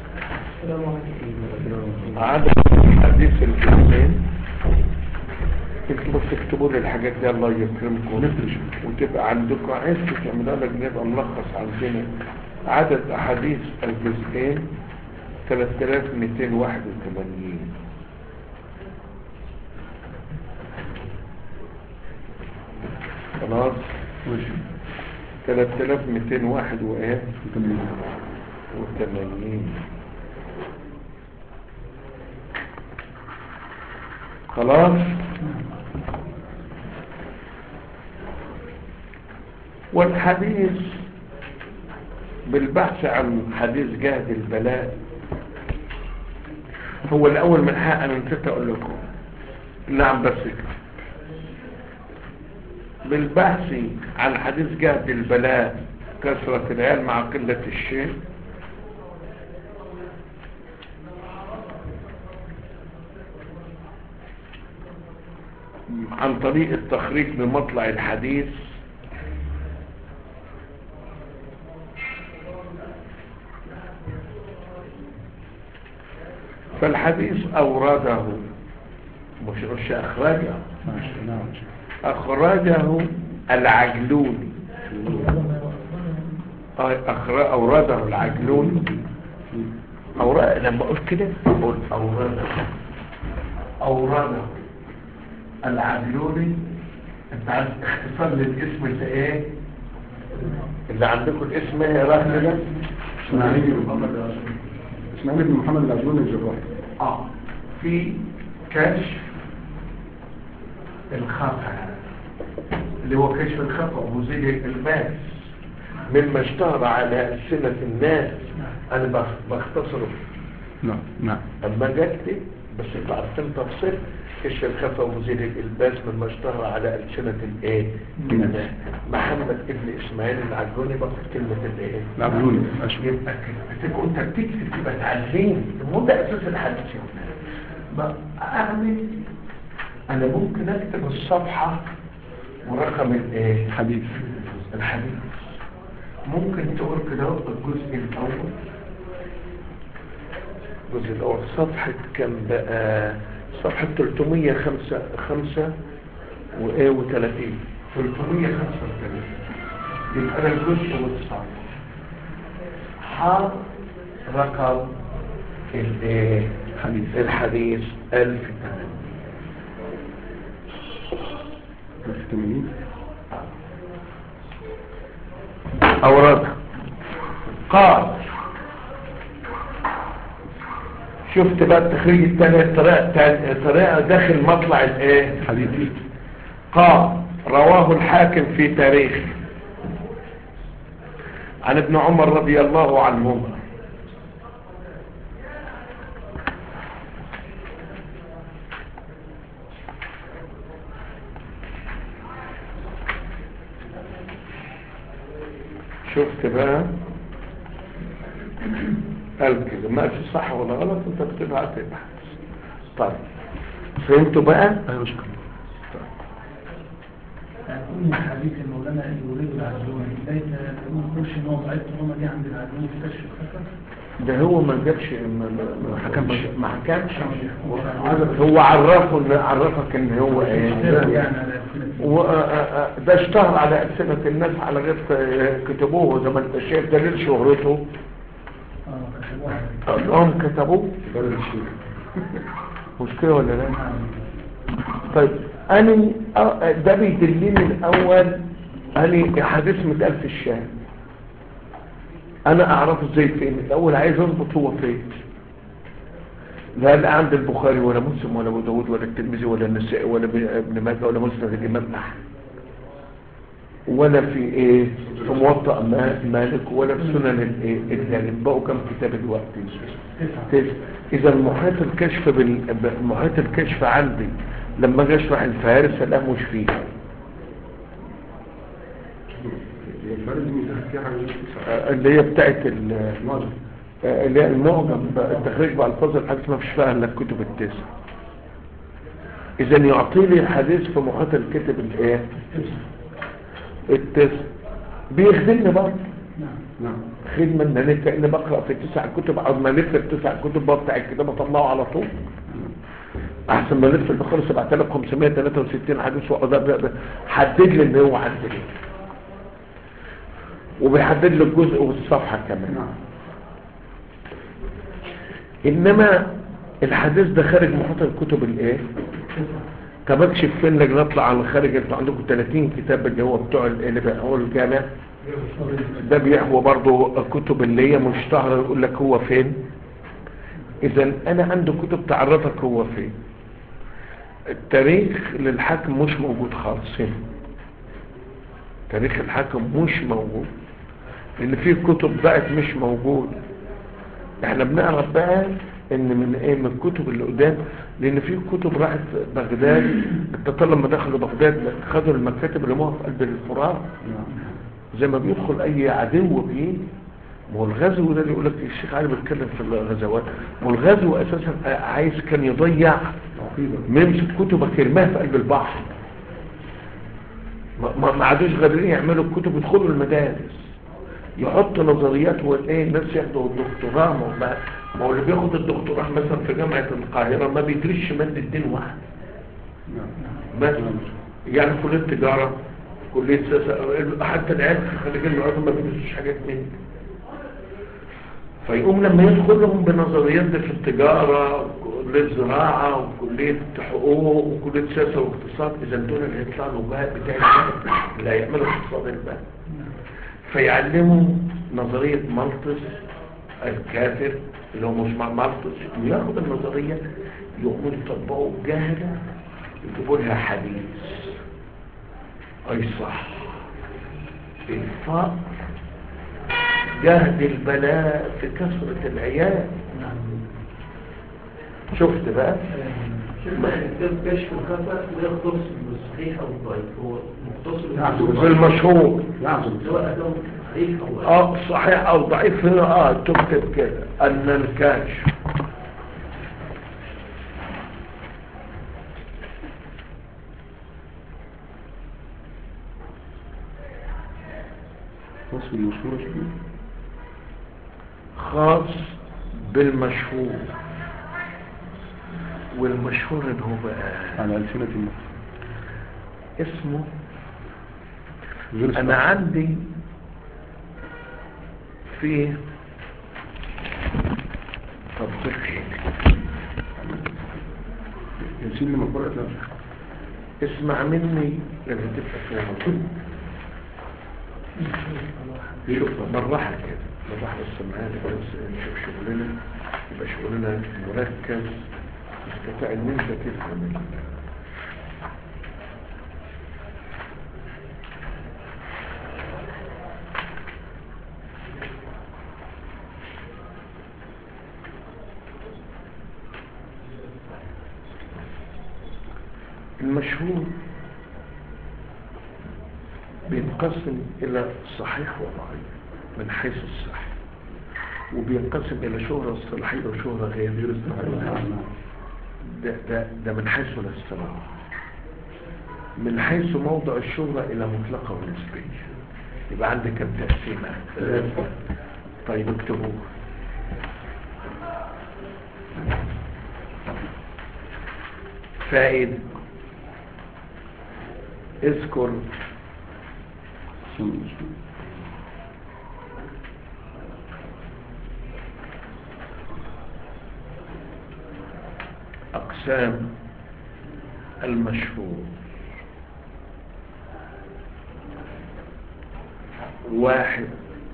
عدد أحاديث الجزئين تكتبوا تكتبوا لي الحاجات دي الله يكرمكم وتبقى عندكم عايز تعملها لك نبقى ملخص عندنا عدد أحاديث الجزئين 3281 خلاص 3201 وايه وثمانين خلاص والحديث بالبحث عن حديث جهد البلاء هو الأول من حق أنا نسيت أقول لكم نعم بس كده بالبحث عن حديث جهد البلاء كثرة العيال مع قلة الشيء عن طريق التخريج بمطلع الحديث فالحديث أورده مش مش أخرجه أخرجه العجلوني آه، أخر- أورده العجلوني أورد لما أقول كده أقول أورده أورده العجلوني أنت عارف اختصار للاسم اللي إيه اللي عندكم الاسم إيه رهن ده اسماعيل بن محمد اسماعيل بن محمد العجلوني الجراحي آه في كشف الخفا اللي هو كشف الخفا ومزيد الباس مما اشتهر على ألسنة الناس أنا بخ- بختصره نعم نعم أما جات لي بس انتوا عارفين تفصيل كشف الخفا ومزيل الإلباس مما اشتهر على ألسنة الإيه؟ الناس. محمد ابن إسماعيل العجوني باخد كلمة الإيه؟ العجلوني أشهر يبقى كده انت بتكتب تبقى تعليم هو ده اساس الحديث يا ولاد. ما اعمل انا ممكن اكتب الصفحة ورقم الايه حديث الحديث ممكن تقول كده الجزء الاول الجزء الاول صفحة كم بقى صفحة 305 وايه و30 335 يبقى انا الجزء والصفحة حار رقم الايه حديث الحديث 1080 80 أورد قال شفت بقى التخريج الثاني الطريقة التانية- الطريقة داخل مطلع الايه حديث قال رواه الحاكم في تاريخه عن ابن عمر رضي الله عنهما شفت بقى قال كده ما في صح ولا غلط انت بتبقى تبحث طيب فهمتوا بقى ايوه شكرا أم حديث مولانا الوليد العجلوني ليس ما نقولش إن هو ضعيف طالما دي عند العجلوني في كشف الحسن ده هو ما جابش ما ما- ما حكمش ما حكمش عدد- هو عرفه ان عرفك ان هو ايه يعني على السنة. و- آه، آه، ده اشتهر على ألسنة الناس على غير آه، كتبوه زي ما انت شايف دليل شهرته اه كتبوها انهم كتبوه بلد الشيخ مشكلة ولا لا طيب انا آه، ده بيدلني الاول انا حديث متقال في الشام انا اعرفه ازاي فين الاول عايز اضبط هو فين لا لا عند البخاري ولا مسلم ولا ابو داود ولا الترمذي ولا النسائي ولا ابن ماجه ولا مسند الامام احمد ولا في ايه في موطأ ما- مالك ولا في سنن الايه الدارم بقوا كم كتاب الوقت تسعة اذا محيط الكشف بال... ب- محيط الكشف عندي لما اجي اشرح الفهارس لا مش فيه هي البلد دي مساحة فيها حاجة تسعة آه، اللي هي بتاعت ال... معجم آه، اللي هي المعجم بقى، التخريج بألفاظ الحديث ما فيش فيها الا الكتب التسع اذا يعطي لي الحديث في محيط الكتب الايه التسع بيخدمني برضه نعم نعم خدمة ان انا كأني بقرأ في تسع كتب عاوز ما الف التسع كتب بقى بتاع الكتاب اطلعه على طول احسن ما الف البخاري 7563 حديث وأقعد أبدأ ب- حدد لي ان هو عند ايه وبيحدد لي الجزء والصفحة كمان نعم انما الحديث ده خارج محيط الكتب الايه طب اكشف فين لك نطلع على الخارج انتوا عندكم 30 كتاب اللي هو بتوع ال- اللي بقى هو الجامع ده بيحوى برضه كتب اللي هي مشتهرة يقول لك هو فين اذا انا عندي كتب تعرفك هو فين التاريخ للحاكم مش موجود خالص هنا تاريخ الحاكم مش موجود لان في كتب بقت مش موجود احنا بنعرف بقى ان من ايه من الكتب اللي قدام لان في كتب راحت بغداد التتار لما دخلوا بغداد خدوا المكاتب اللي موها في قلب الفرات نعم زي ما بيدخل اي عدو بيه ما هو الغزو ده اللي يقول لك الشيخ علي بيتكلم في الغزوات ما هو الغزو اساسا عايز كان يضيع عقيدة ممسك كتبك يرميها في قلب البحر ما- ما ما عادوش قادرين يعملوا الكتب يدخلوا المدارس يحط نظريات وايه الناس ياخدوا الدكتوراه ما هو ما- ما هو اللي بياخد الدكتوراه مثلا في جامعه القاهره ما بيدرسش ماده دين واحد نعم بس يعني كليه تجاره كليه سياسه حتى العيال في خريجين الارض ما بيدرسوش حاجات من دي. فيقوم لما يدخل لهم بنظريات دي في التجاره وكليه زراعه وكليه حقوق وكليه سياسه واقتصاد اذا دول اللي هيطلعوا له بقى بتاع البلد اللي هيعملوا اقتصاد البلد فيعلموا نظريه مالطس الكافر اللي هو مش مع مالطس وياخد النظريه يقوموا يطبقوا جاهله يجيبوا لها حديث اي صح الفقر جهد البلاء في كثرة العيال شفت بقى شفنا كتاب كشف الخفا لا يختص بالصحيح او الضعيف هو مختص نعم. بالمشهور يعزم سواء كان صحيح او ضعيف اه صحيح او ضعيف هنا اه تكتب كده ان الكاشف وصف المشهور شو خاص بالمشهور والمشهور اللي هو بقى على ألسنة الناس اسمه غير انا الصلاة. عندي في تطبيق يشيل لما قرأت لا اسمع مني لما تبقى فاهم شوف بالراحة كده بالراحة بس معانا بس نشوف شغلنا يبقى شغلنا مركز تستطيع ان انت تفهم ال- المشهور بينقسم إلى صحيح وضعيف من حيث الصحة وبينقسم إلى شهرة صلاحية وشهرة غير نعم. ده, ده, ده من حيث الاصطلاح من حيث موضع الشهرة إلى مطلقة ونسبية يبقى عندك كم تقسيمة ثلاثة طيب اكتبوه فائد اذكر أقسام المشهور واحد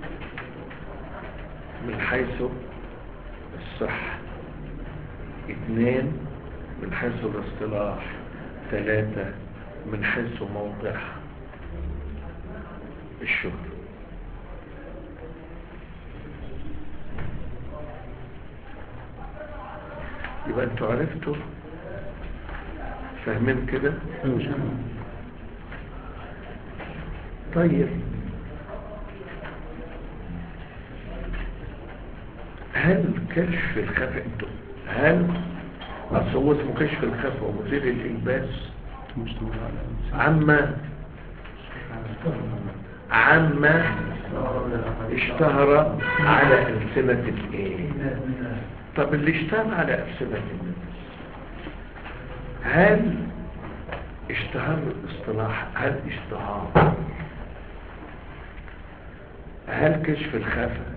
من حيث الصحة اثنين من حيث الاصطلاح ثلاثة من حيث موضع الشهر يبقى انتوا عرفتوا فاهمين كده طيب هل كشف الخفاء انتوا هل اصل هو اسمه كشف الخفاء ومثير الالباس مشتمل على عما عما اشتهر على ألسنة الايه طب اللي اشتهر على ألسنة الناس هل اشتهر الاصطلاح هل اشتهار هل كشف الخفا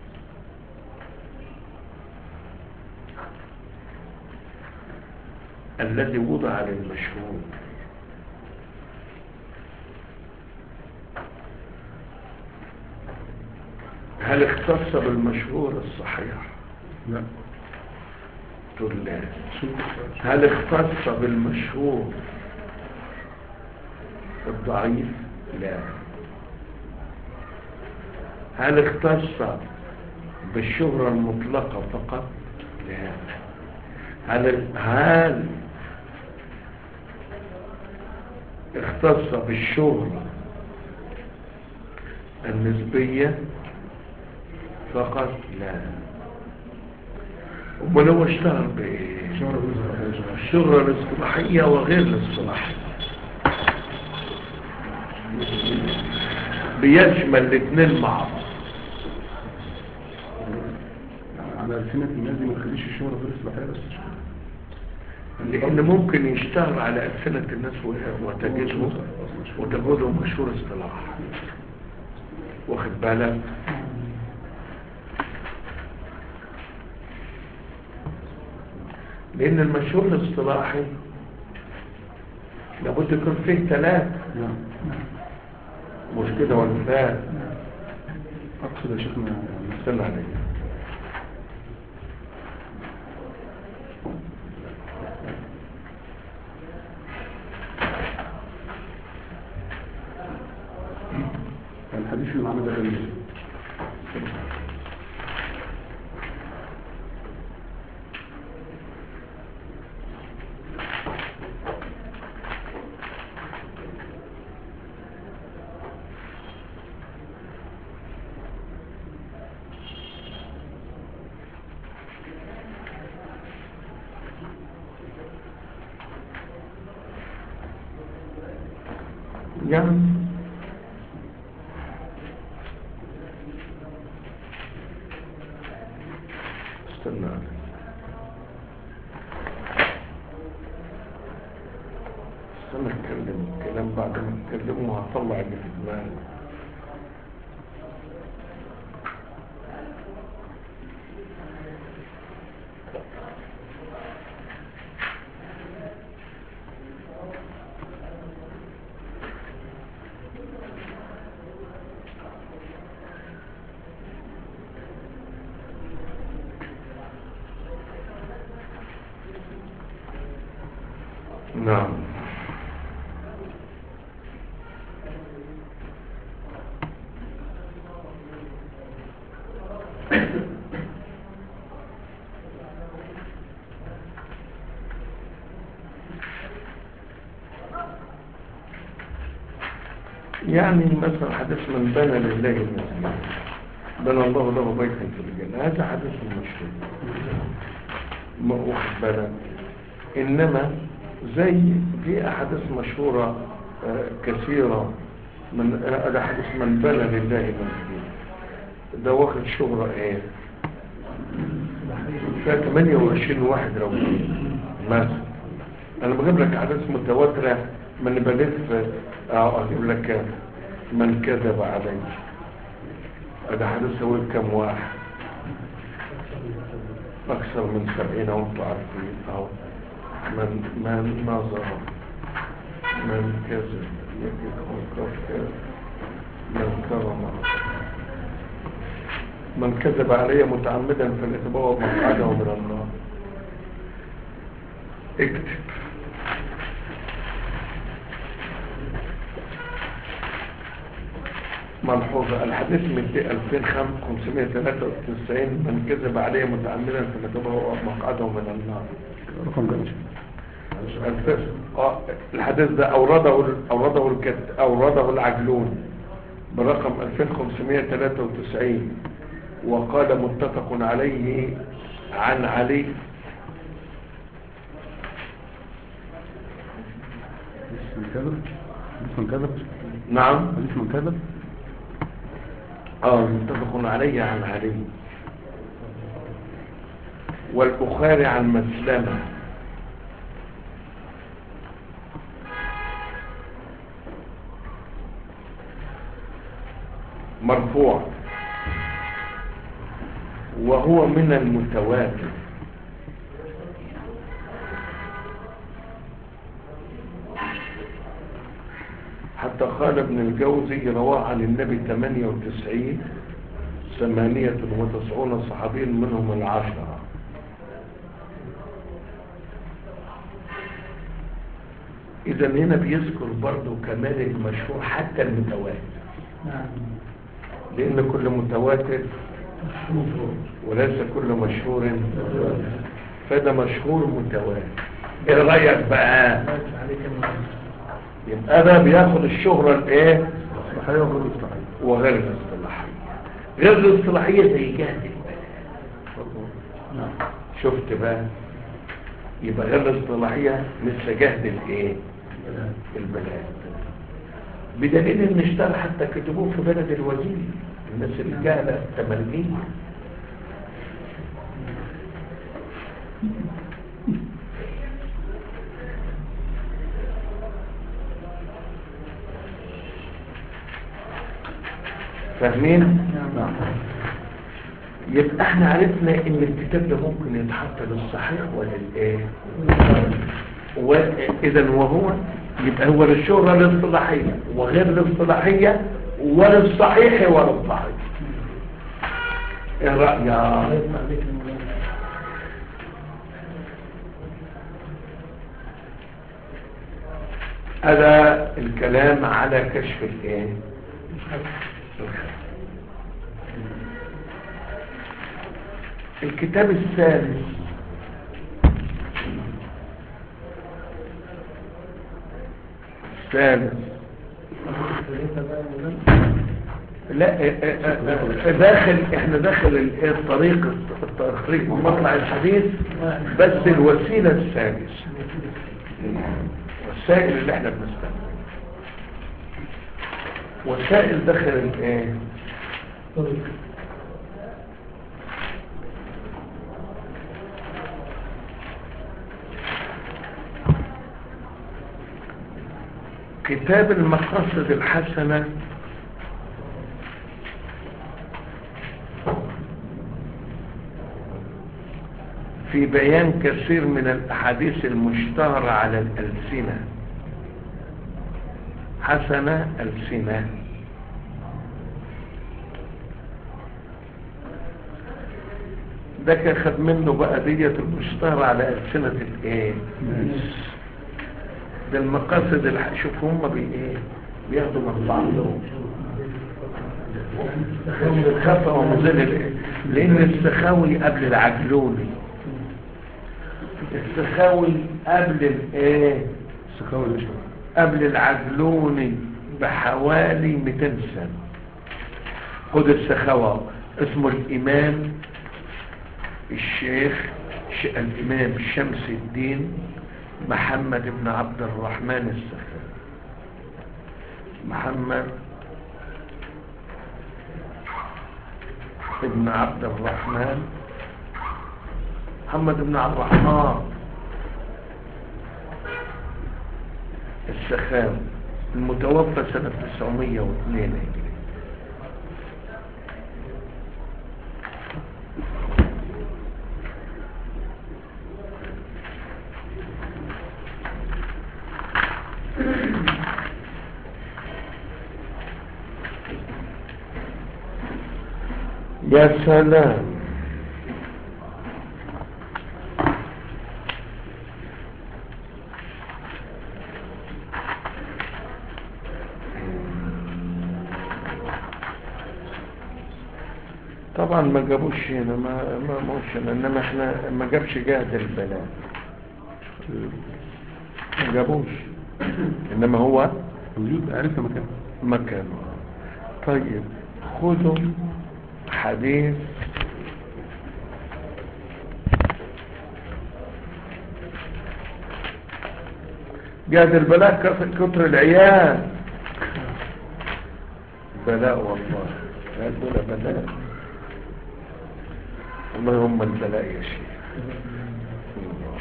الذي وضع للمشهور هل اختص بالمشهور الصحيح لا تقول لا هل اختص بالمشهور الضعيف لا هل اختص بالشهرة المطلقة فقط لا هل هل اختص بالشهرة النسبية فقط لا امال هو اشتهر بايه شهرة بالنسبة الشهرة الاصطلاحية وغير الاصطلاحية بيشمل الاثنين مع بعض على ألسنة الناس دي ما تخليش الشهرة غير إصلاحية بس شهرة لان ممكن يشتهر على ألسنة الناس و- وتجده وتجده مشهور اصطلاح واخد بالك لان المشهور الاصطلاحي لابد يكون فيه ثلاث نعم مش كده ولا لا أقصد يا شيخنا يعني استنى عليك يعني الحديث اللي معانا ده غريب يعني استنى عليك استنى اتكلم الكلام بعد ما اتكلمه هطلع اللي في دماغي نعم يعني مثلا حديث من بنى لله مسجدا بنى الله له بيتا في الجنة هذا حديث مشهور ما واخد بالك إنما زي في أحاديث مشهورة آه، كثيرة من آه، الأحاديث من بنى لله مسجد ده واخد شهرة ايه فيها 28 واحد لو مثلا انا بجيب لك احاديث متواترة من بلف اه اجيب لك من كذب علي ده حدث هو كم واحد اكثر من سبعين وانتم عارفين اهو من من نظر من كذب يجد كفر من كرم من كذب علي متعمدا فليتبوأ مقعده من النار اكتب ملحوظة الحديث من 2593 من كذب عليه متعمدا فليتبوأ مقعده من النار رقم جميل الفس- آه، الحديث ده أورده أورده الكت أورده العجلون برقم 2593 وقال متفق عليه عن علي حديث من كذب حديث من كذب نعم حديث من كذب اه متفق عليه عن علي والبخاري عن مسلمة مرفوع وهو من المتواتر حتى قال ابن الجوزي رواه عن النبي 98 ثمانية وتسعون صحابي منهم العشرة إذا هنا بيذكر برضو كمان المشهور حتى المتواتر نعم لأن كل متواتر وليس كل مشهور فده مشهور متواتر ايه رأيك بقى عليك المهم يبقى ده بياخد الشهرة الايه صحيح وغير مستحيل وغير الاصطلاحية غير الاصطلاحية زي جهد البلد نعم شفت بقى يبقى غير الاصطلاحية مثل جهد الايه البلاد بدليل ان اشتغل حتى كتبوه في بلد الوزير الناس الجهلة التملية فاهمين؟ نعم يبقى احنا عرفنا ان الكتاب ده ممكن يتحط للصحيح وللايه واذا وهو يبقى هو للشهرة الاصطلاحية وغير الاصطلاحية وللصحيح وللضعيف ايه رأيك عليك المهم هذا الكلام على كشف الايه الخفي. الكتاب الثالث الثالث ثلاثة بقى يا مولانا. لا اه اه اه داخل احنا داخل ال- الطريق الطريق مطلع الحديث بس الوسيلة الثالث والسائل اللي احنا بنستخدمه وسائل داخل الايه طريق كتاب المقاصد الحسنة في بيان كثير من الأحاديث المشتهرة على الألسنة حسنة ألسنة ده كان خد منه بقى دية المشتهرة على ألسنة الايه ده المقاصد الح... شوف هم بي ايه بياخدوا من بعضهم الخفة ومزيل الايه لان السخاوي قبل العجلوني السخاوي قبل الايه السخاوي الأشهر قبل العجلوني بحوالي 200 سنة خد السخاوة اسمه الإمام الشيخ ش... الإمام شمس الدين محمد بن عبد الرحمن السخاوي محمد ابن عبد الرحمن محمد بن عبد الرحمن السخاوي المتوفى سنة 902 هجري يا سلام طبعا ما جابوش هنا ما ما موش هنا انما احنا ما جابش جهد البنات ما جابوش انما هو موجود عرفنا مكانه مكانه طيب خذوا حديث جاد البلاء كثر كتر العيال بلاء والله لا دول بلاء وما هم البلاء يا شيخ الله.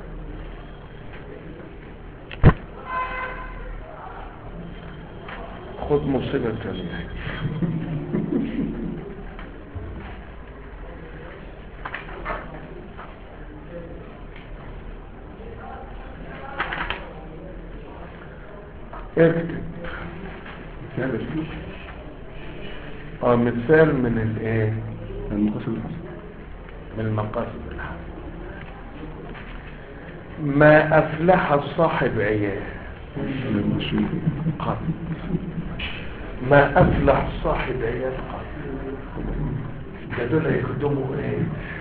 خذ مصيبة تانية اكتب هذا اه مثال من الايه المقصد الحسن من المقاصد الحسنة ما افلح صاحب عيال المشروع قط ما افلح صاحب عيال قط ده دول يخدموا ايه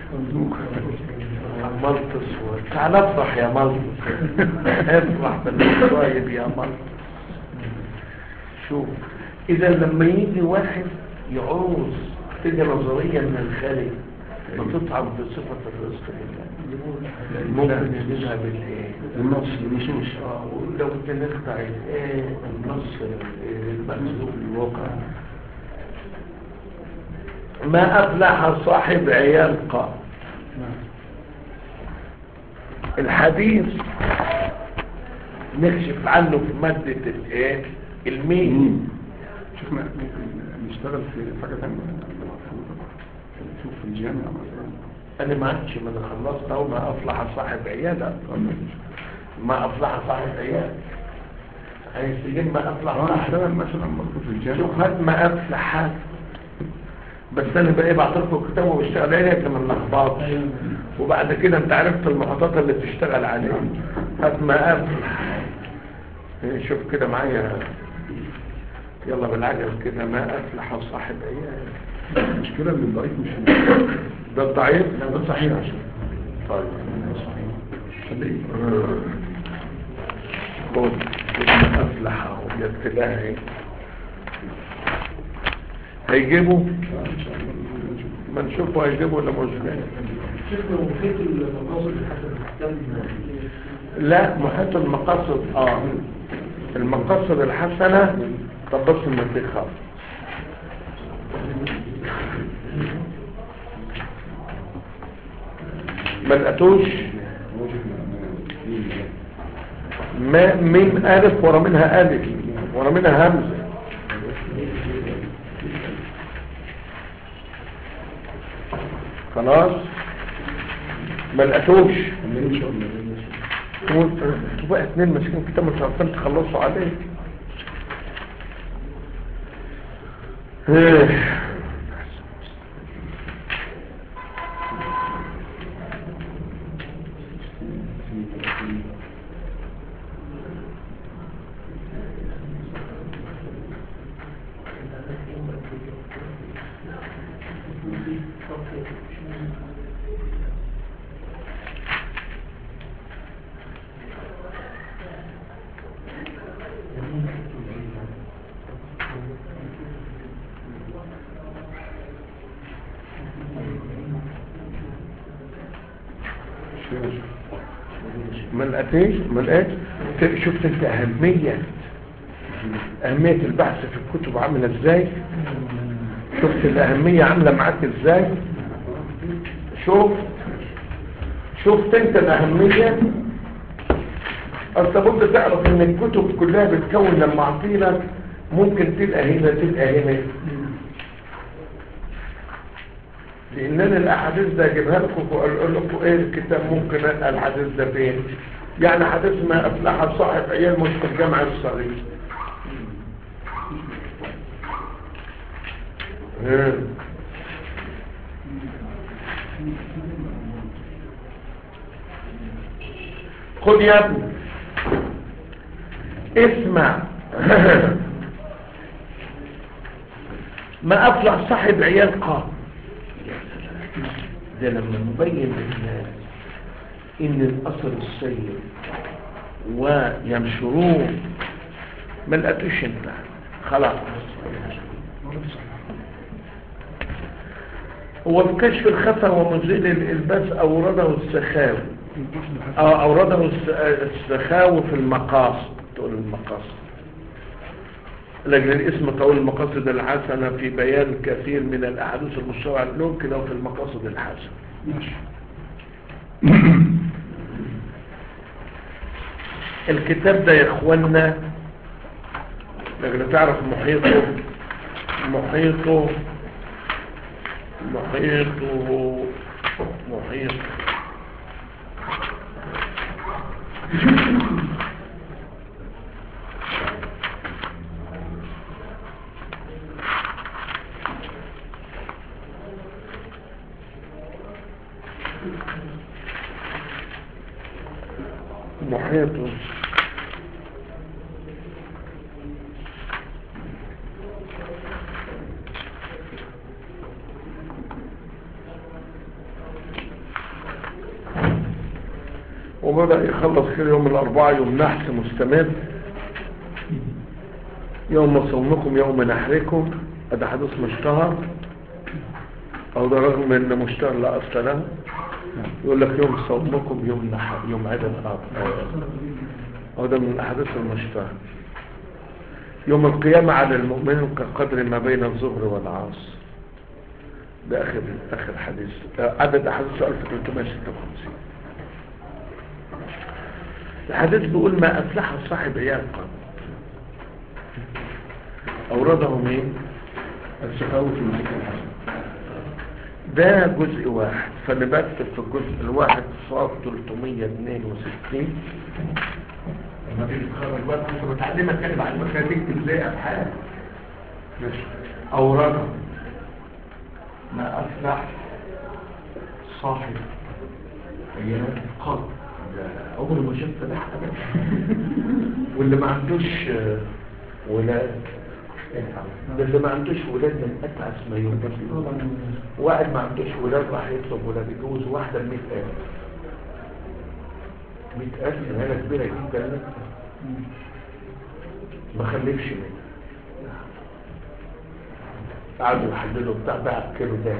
ملطس و- تعال افرح يا ملطس افرح بالمصايب يا ملطس شوف اذا لما يجي واحد يعوز تيجي نظرية من الخارج بتطعم في صفة الرزق بالله ممكن يجيبها بالايه النص النصوص آه، ولو بنخدع الايه النص المأزوم الواقع ما أفلح صاحب عيال قام الحديث نكشف عنه في مادة الايه الميم شوفنا ممكن نشتغل في حاجة ثانية نشوف في الجامعة مثلا انا ما عادش من خلصت اهو ما افلح صاحب عيال أو ما فيش. ما افلح صاحب عيال عايز تجيب ما افلح اه صاحب نشتغل مثلا برضه في الجامعة شوف هات ما افلح هات بس انا بقى ايه بعترفه كتاب وبشتغل عليه قبل ما نلخبط وبعد كده انت عرفت المحطات اللي تشتغل عليها هات ما افلح إيه، شوف كده معايا يلا بالعجل كده ما افلح صاحب عيال المشكلة ان الضعيف مش ده الضعيف لا ده صحيح عشان طيب خليه خد ما افلح اهو جبت لها ايه هيجيبوا ان شاء الله نشوف. ما نشوفوا هيجيبوا ولا مش جاي شكله مفيد المقاصد حسب الحكام لا محيط المقاصد اه المقاصد الحسنة طب بص المسيح خالص ما لقيتوش ما ميم ألف ورا منها ألف ورا منها همزة خلاص ما لقيتوش خليه ان شاء الله انتوا بقى اتنين ماسكين كتاب مش عارفين تخلصوا عليه ايه شيء ما لقيتش ما لقيت ت- شفت انت اهميه اهميه البحث في الكتب عامله ازاي شفت الاهميه عامله معاك ازاي شفت شفت انت الاهميه اصل بد تعرف ان الكتب كلها بتكون لما اعطيلك ممكن تلقى هنا تلقى هنا لان انا الاحاديث ده اجيبها لكم واقول لكم ايه الكتاب ممكن القى الحديث ده فين يعني حديث ما افلح صاحب عيال مش في الجامع الصغير ها. خد يا ابني اسمع ما افلح صاحب عيال قام ده لما نبين للناس ان الاثر السيء وينشروه ما لقيتوش انت خلاص هو في كشف الخفا ومزيل الالباس اورده السخاوي اه اورده الس- السخاوي في المقاصد تقول المقاصد لكن الاسم طويل المقاصد الحسنة في بيان كثير من الأحاديث المشروعة ممكن لو في المقاصد الحسنة ماشي الكتاب ده يا اخوانا لكن تعرف محيطه محيطه محيطه محيط محيطه وبدأ يخلص كده يوم الأربعاء يوم نحس مستمر يوم صومكم يوم نحركم هذا حدث مشتهر أو ده رغم أن مشتهر لا أصل له يقول لك يوم صومكم يوم نحر يوم عيد الأضحى أو ده من الأحاديث المشتهر يوم القيامة على المؤمنين كقدر ما بين الظهر والعصر ده آخر آخر حديث آه، عدد أحاديث 1356 الحديث بيقول ما أفلح صاحب عيال قط أورده مين؟ السخاوي في المسكة الحسن ده جزء واحد فأنا بكتب في الجزء الواحد صاد 362 لما تيجي تخرج بقى انت متعلمة كده بعد ما كانت تكتب زي أبحاث ماشي أورده ما أفلح صاحب عيال قط ده عمري ما شفت ده حاجة واللي ما عندوش آه، ولاد ده اللي ما عندوش ولاد من أتعس ما يمكن واحد ما عندوش ولاد راح يطلب ولاد يجوز واحدة ب 100000 100000 هنا كبيرة جدا ما خلفش منها قعدوا يحللوا بتاع بقى كيلو تاني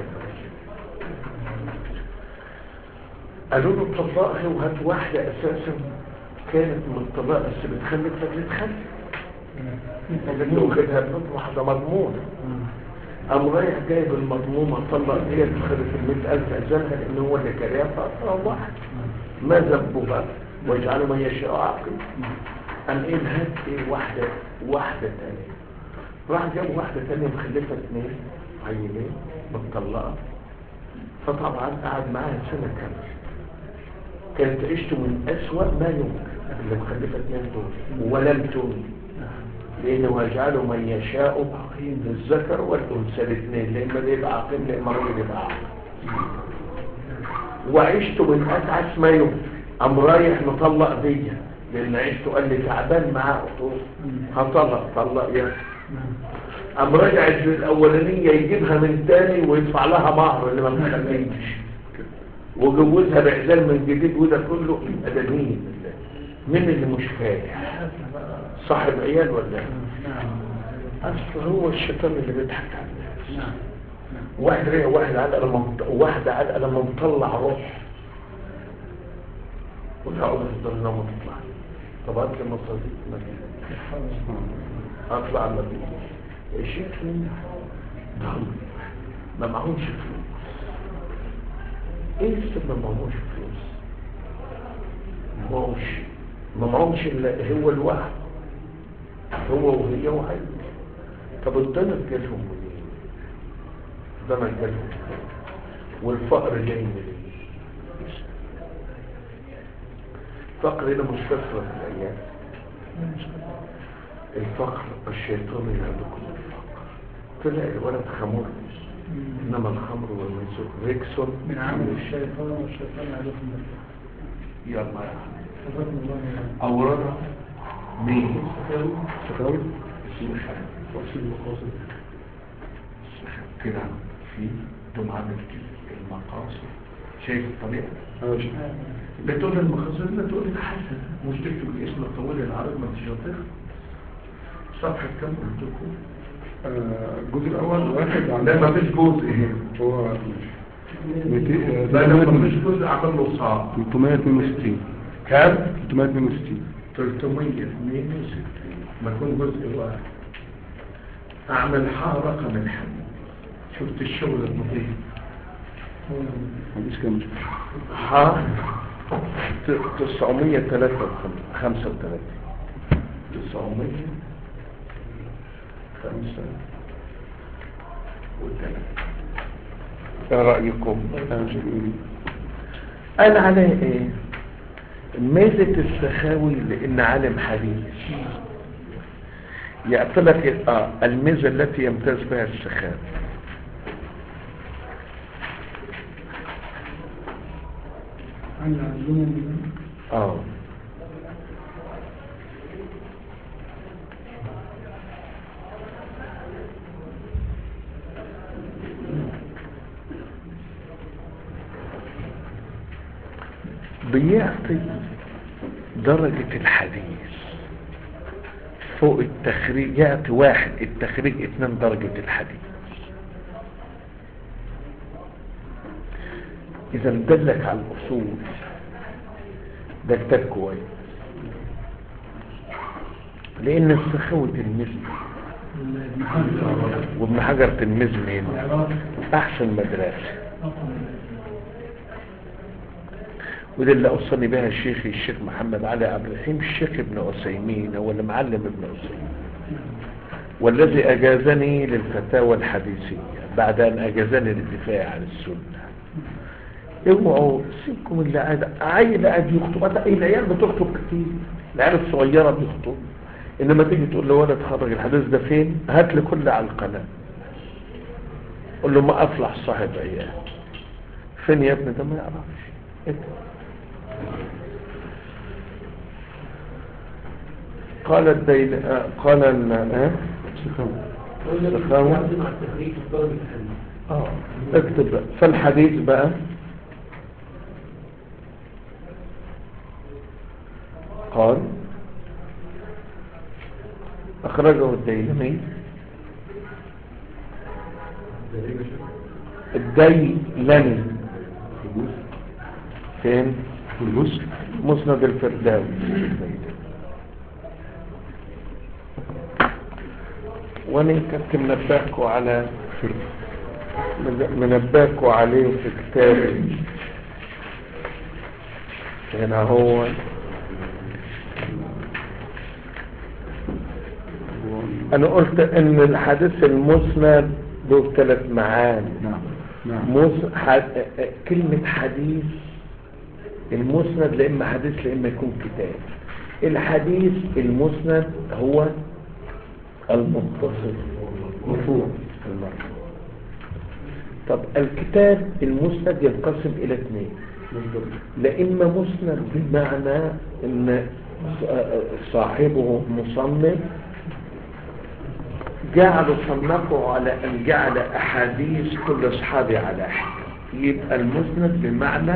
قالوا له طلقها وهات واحدة أساسا كانت من الطلاق بس بتخلف فبتخلف اللي واخدها بنت واحدة مضمونة قام رايح جايب المضمومة طلق ديت خدت المئة ألف أجلها لأن هو اللي كريها فأطلع واحد ما ذنبها واجعلوا من يشاء عاقل قام إيه هات إيه واحدة واحدة تانية راح جاب واحدة تانية مخلفة اثنين عينين متطلقة فطبعا قعد معاها سنة كاملة كانت عيشته من أسوأ ما يمكن اللي مخلفة اثنين دول ولم تولد لأنه يجعل من يشاء الذكر والأنثى الاثنين لإما اللي يبقى عقيم لإما الراجل يبقى عقيم وعشته من أتعس ما يمكن قام رايح مطلق بيا لأن عشته قال لي تعبان معاه قلت له هطلق طلق يا قام راجع الأولانية يجيبها من تاني ويدفع لها مهر اللي ما مخليش وجوزها بعزال من جديد وده كله يبقى ده مين مين اللي مش فاهم صاحب عيال ولا إيه؟ اصل هو الشيطان اللي بيضحك على الناس واحد رأي واحد على لما واحدة على لما مطلع روح وتقعد في الدرجة وتطلع طب هات لي مصاريف ما فيش اطلع ما فيش الشيخ فين ضل ما معهوش فلوس ايه السبب ما معهوش فلوس ما معهوش ما معهوش الا هو الواحد هو وهي وعيل طب الضلال جالهم منين الضلال جالهم منين والفقر جاي منين الفقر هنا مش كثرة الأيام الفقر الشيطان يعدكم الفقر طلع الولد خمر إنما الخمر والميسر ركس من عمل الشيطان والشيطان يعرفهم بالله يلا يا حبيبي جزاكم الله خيرا أوردها مين؟ سخاوي السخاء تفصيل المقاصد السخاء كده في دم عامل كده المقاصد شايف الطريقة؟ اه شيخ بتقول المقاصد لا تقول الحسن مش تكتب الاسم الطويل العرض ما تشاطر صفحة كم قلت لكم؟ آه، الجزء الاول واحد عن لا ما فيش جزء هنا هو ميتين- لا لا ما فيش 362 جزء عمل له صعب 362 كام؟ 362 362 ما يكون جزء واحد اعمل حا رقم الحديث شفت الشغل النظيف حديث كام حا 935 900 خمسة وثلاثة ايه رأيكم؟ انا شيخ قال عليه ايه ميزة السخاوي لان عالم حديث يأتي لك اه الميزة التي يمتاز بها السخاوي عن العلوم اه بيعطي درجة الحديث فوق التخريج يعطي واحد التخريج اتنين درجة الحديث اذا دلك على الاصول ده كتاب كويس لان السخاوي تلميذ ابن حجر وابن حجر تلميذ مين العراق احسن مدرسه أقوم وده اللي اوصاني بها الشيخ الشيخ محمد علي عبد الرحيم الشيخ ابن عثيمين هو اللي معلم ابن عثيمين والذي اجازني للفتاوى الحديثيه بعد ان اجازني للدفاع عن السنه اوعوا سيبكم اللي قاعد عيل قاعد يخطب أنت- العيال بتخطب كتير العيال الصغيره بتخطب انما تيجي تقول له ولد خرج الحديث ده فين هات لي كل على القناه قول له ما افلح صاحب عيال فين يا ابني ده ما يعرفش إيه؟ قال الدين آه، قال ال آه؟ سخاوي سخاوة اه اكتب بقى. فالحديث بقى قال اخرجه الديلمي الديلمي فين والجزء مسند الفرداوي وانا كنت منبهكوا على منبهكوا عليه في كتابي هنا هو انا قلت ان الحديث المسند له ثلاث معاني نعم نعم مس... حد... كلمة حديث المسند لإما حديث لإما يكون كتاب الحديث المسند هو المتصل مرفوع المرفوع طب الكتاب المسند ينقسم إلى اثنين لإما مسند بمعنى إن صاحبه مصنف جعلوا صنفوا على أن جعل أحاديث كل أصحابه على حد يبقى المسند بمعنى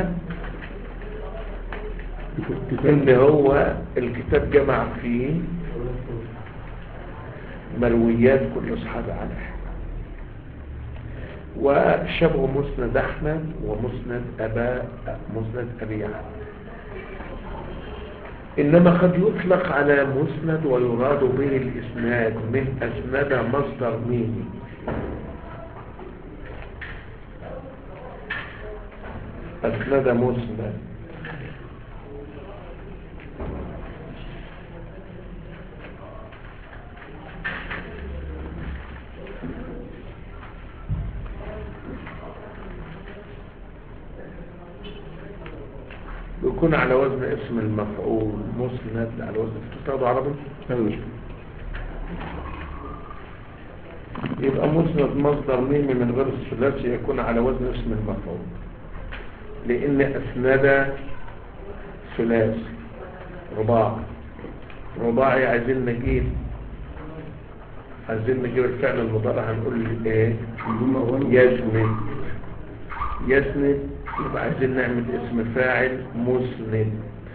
إن هو الكتاب جمع فيه مرويات كل أصحابه على حد وشبه مسند أحمد ومسند أبا مسند أبي يعلى إنما قد يطلق على مسند ويراد به الإسناد من أسند مصدر ميمي أسند مسند بيكون على وزن اسم المفعول مسند على وزن تاخده عربي يبقى مسند مصدر ميمي من غير الثلاثي يكون على وزن اسم المفعول لان اسند ثلاثي رباع رباعي عايزين نجيب عايزين نجيب الفعل المضارع هنقول ايه يسند يسند يبقى عايزين نعمل اسم فاعل مسند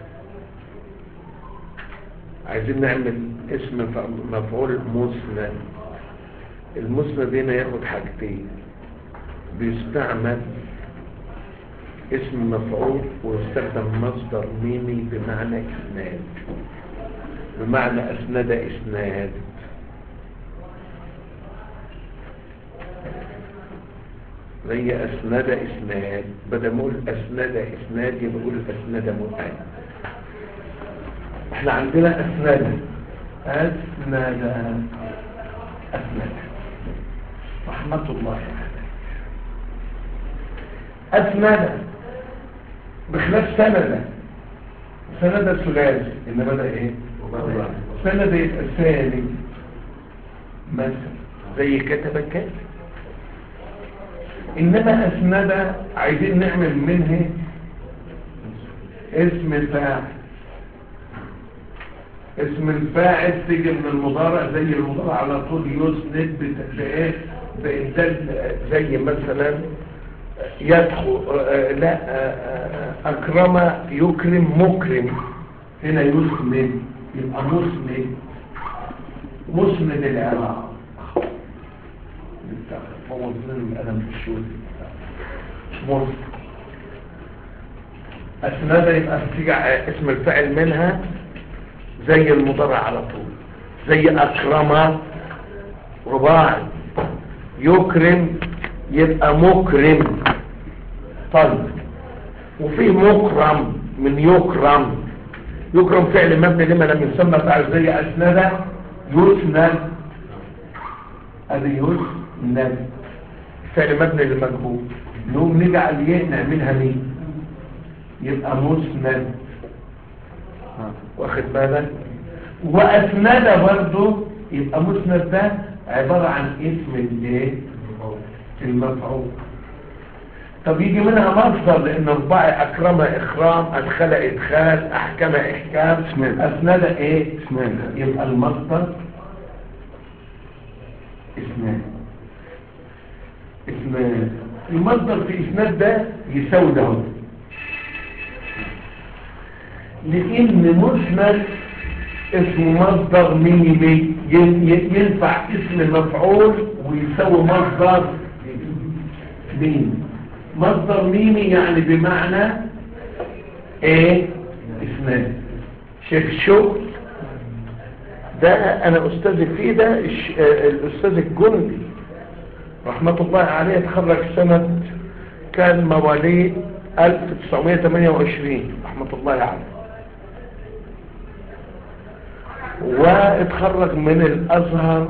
عايزين نعمل اسم ف- مفعول مسند المسند هنا ياخد حاجتين بيستعمل اسم مفعول ويستخدم مصدر ميمي بمعنى اسناد بمعنى اسند اسناد هي اسند اسناد بدل ما اقول اسند اسناد يبقى اقول اسند مسند احنا عندنا اسند اسند اسند رحمة الله عليك اسند بخلاف سند سند ثلاثي انما ده ايه سند يبقى ثاني مثلا زي كتب كاتب انما اسند عايزين نعمل منه اسم الفاعل اسم الفاعل تيجي من المضارع زي المضارع على طول يسند بت- بايه بإنتاج زي مثلا يدخل آه، لا آه، آه، أكرم يكرم مكرم هنا يسند يبقى مسند مسند العراق بوظ لنا الألم في الشغل مرض أسنادة يبقى تيجي اسم الفعل منها زي المضارع على طول زي أكرم رباعي يكرم يبقى مكرم طيب وفي مكرم من يكرم يكرم فعل مبني لما لم يسمى فعل زي أسندة يسند ادي يسند فعل مبني للمجهول نقوم نجعل يه نعملها مين يبقى مسند واخد بالك واسند برضه يبقى مسند ده عبارة عن اسم الايه المفعول طب يجي منها مصدر لان رباعي اكرم اكرام ادخل ادخال احكم احكام اسناد. اسند ايه اسناد. يبقى المصدر اسناد اسناد المصدر في اسناد ده يساوي ده هو. لان مسند اسمه مصدر ميمي ين- ين- ينفع اسم مفعول ويساوي مصدر ميمي مصدر ميمي يعني بمعنى ايه اسناد شيخ الشغل ده انا استاذ فيه ده الش- آه، الاستاذ الجندي رحمة الله عليه اتخرج سنة كان مواليد 1928 رحمة الله عليه واتخرج من الازهر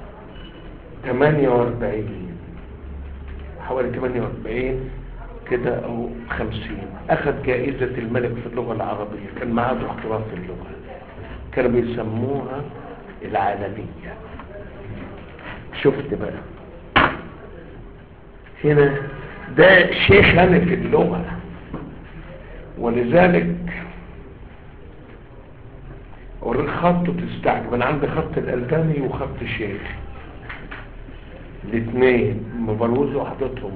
48 حوالي 48 كده او 50 اخذ جائزة الملك في اللغة العربية كان معاه دكتوراه في اللغة كانوا بيسموها العالمية شفت بقى هنا ده شيخ انا في اللغة ولذلك اوريك خطه تستعجب انا عندي خط الالباني وخط الشيخ الاثنين مبروز وحطيتهم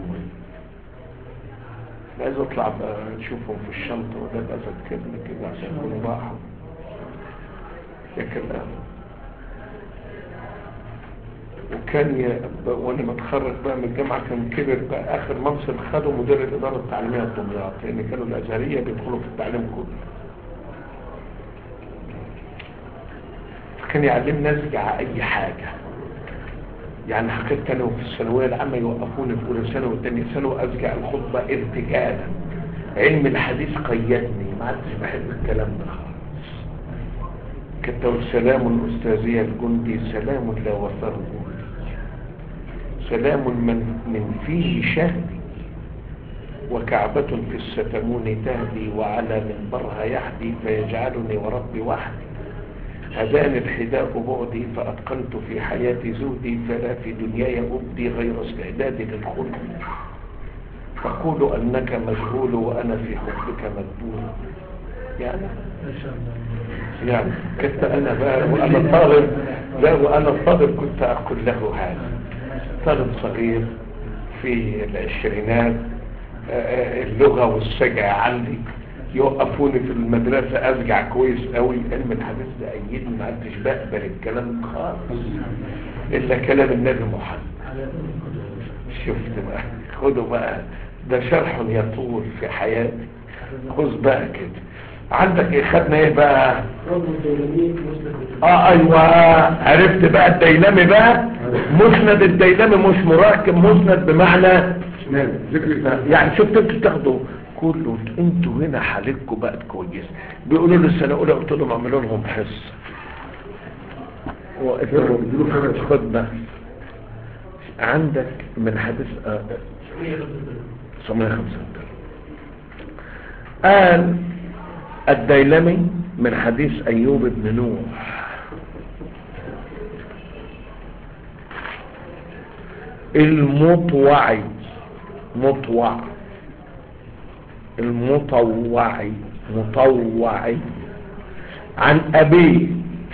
عايز اطلع بقى نشوفهم في الشنطه وده بقى ذكرني كده عشان يكونوا راحوا يا كلام وكان ي... وانا متخرج بقى من الجامعه كان كبر بقى اخر منصب خده مدير الاداره التعليميه الدمياط لان كانوا الازهريه بيدخلوا في التعليم كله كان يعلمنا ارجع اي حاجة يعني حقيقة كانوا في الثانوية العامة يوقفوني في أولى ثانوي وثانية ثانوي أرجع الخطبة ارتجالا علم الحديث قيدني ما عدتش بحب الكلام ده خالص كتب سلام أستاذي الجندي سلام لا وفاه جندي سلام من, من فيه شهدي وكعبة في الستمون تهدي وعلى منبرها يحدي فيجعلني وربي وحدي هداني الحداء بعدي فأتقنت في حياتي زهدي فلا في دنياي أبدي غير استعدادي للخلد تقول أنك مشغول وأنا في حبك مدبول يعني ما شاء الله يعني كنت أنا بقى وأنا طالب لا وأنا طالب كنت أقول له هذا طالب صغير في العشرينات آه، آه، اللغة والسجع عندي يوقفوني في المدرسة أرجع كويس قوي علم الحديث ده أيدني ما عدتش بقبل الكلام خالص إلا كلام النبي محمد شفت بقى خدوا بقى ده شرح يطول في حياتي خذ بقى كده عندك ايه خدنا ايه بقى رب الدولمي مسلم اه ايوه عرفت بقى الديلمي بقى مسند الديلمي مش مركب مسند بمعنى نعم ذكر يعني شفت انتوا بتاخدوا كله انتوا هنا حالتكم بقت كويس بيقولوا لي السنه الاولى قلت لهم اعملوا لهم حصه وقفوا خد بقى عندك من حديث آه، 935 قال الديلمي من حديث أيوب بن نوح المطوعي مطوع المطوعي مطوعي عن أبيه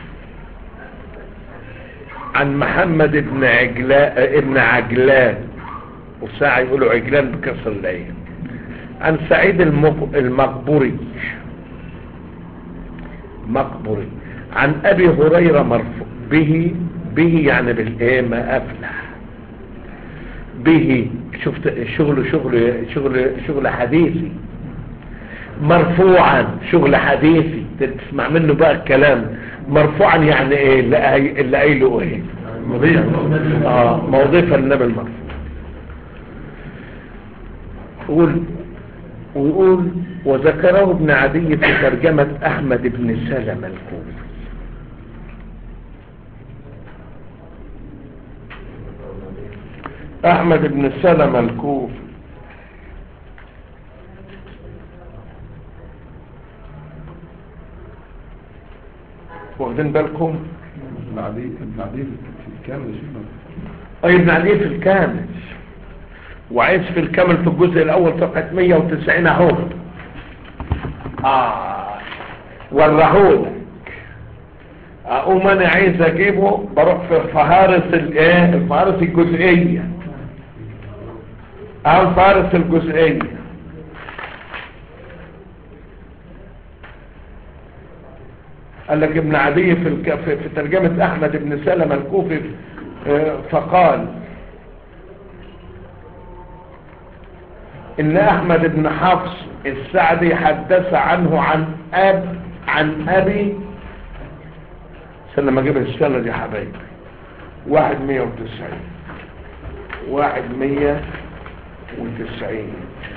عن محمد بن عجلان ابن عجلان وساعة يقولوا عجلان بكسر العين عن سعيد المق- المقبري مقبري عن ابي هريرة مرفوع به به يعني بالايه ما افلح به شفت شغل شغل شغل شغل حديثي مرفوعا شغل حديثي تسمع منه بقى الكلام مرفوعا يعني ايه اللي قاي- اللي قايله ايه مضيع اه موظفة النبي المرفوع يقول ويقول وذكره ابن عدي في ترجمة أحمد بن سلمة الكوفي أحمد بن سلمة الكوفي واخدين بالكم ابن عدي ابن عدي في الكامل يا شيخنا أي ابن عدي في الكامل وعايز في الكامل في الجزء الأول صفحة 190 أهو آه ورهولك أقوم أنا عايز أجيبه بروح في فهارس الإيه الفهارس الجزئية أو فهارس الجزئية قال لك ابن عدي في, الك... في, في ترجمة أحمد بن سلمة الكوفي آه، فقال إن أحمد بن حفص السعدي حدث عنه عن أب عن أبي استنى ما أجيب السنة دي يا حبايبي واحد مية وتسعين واحد مية وتسعين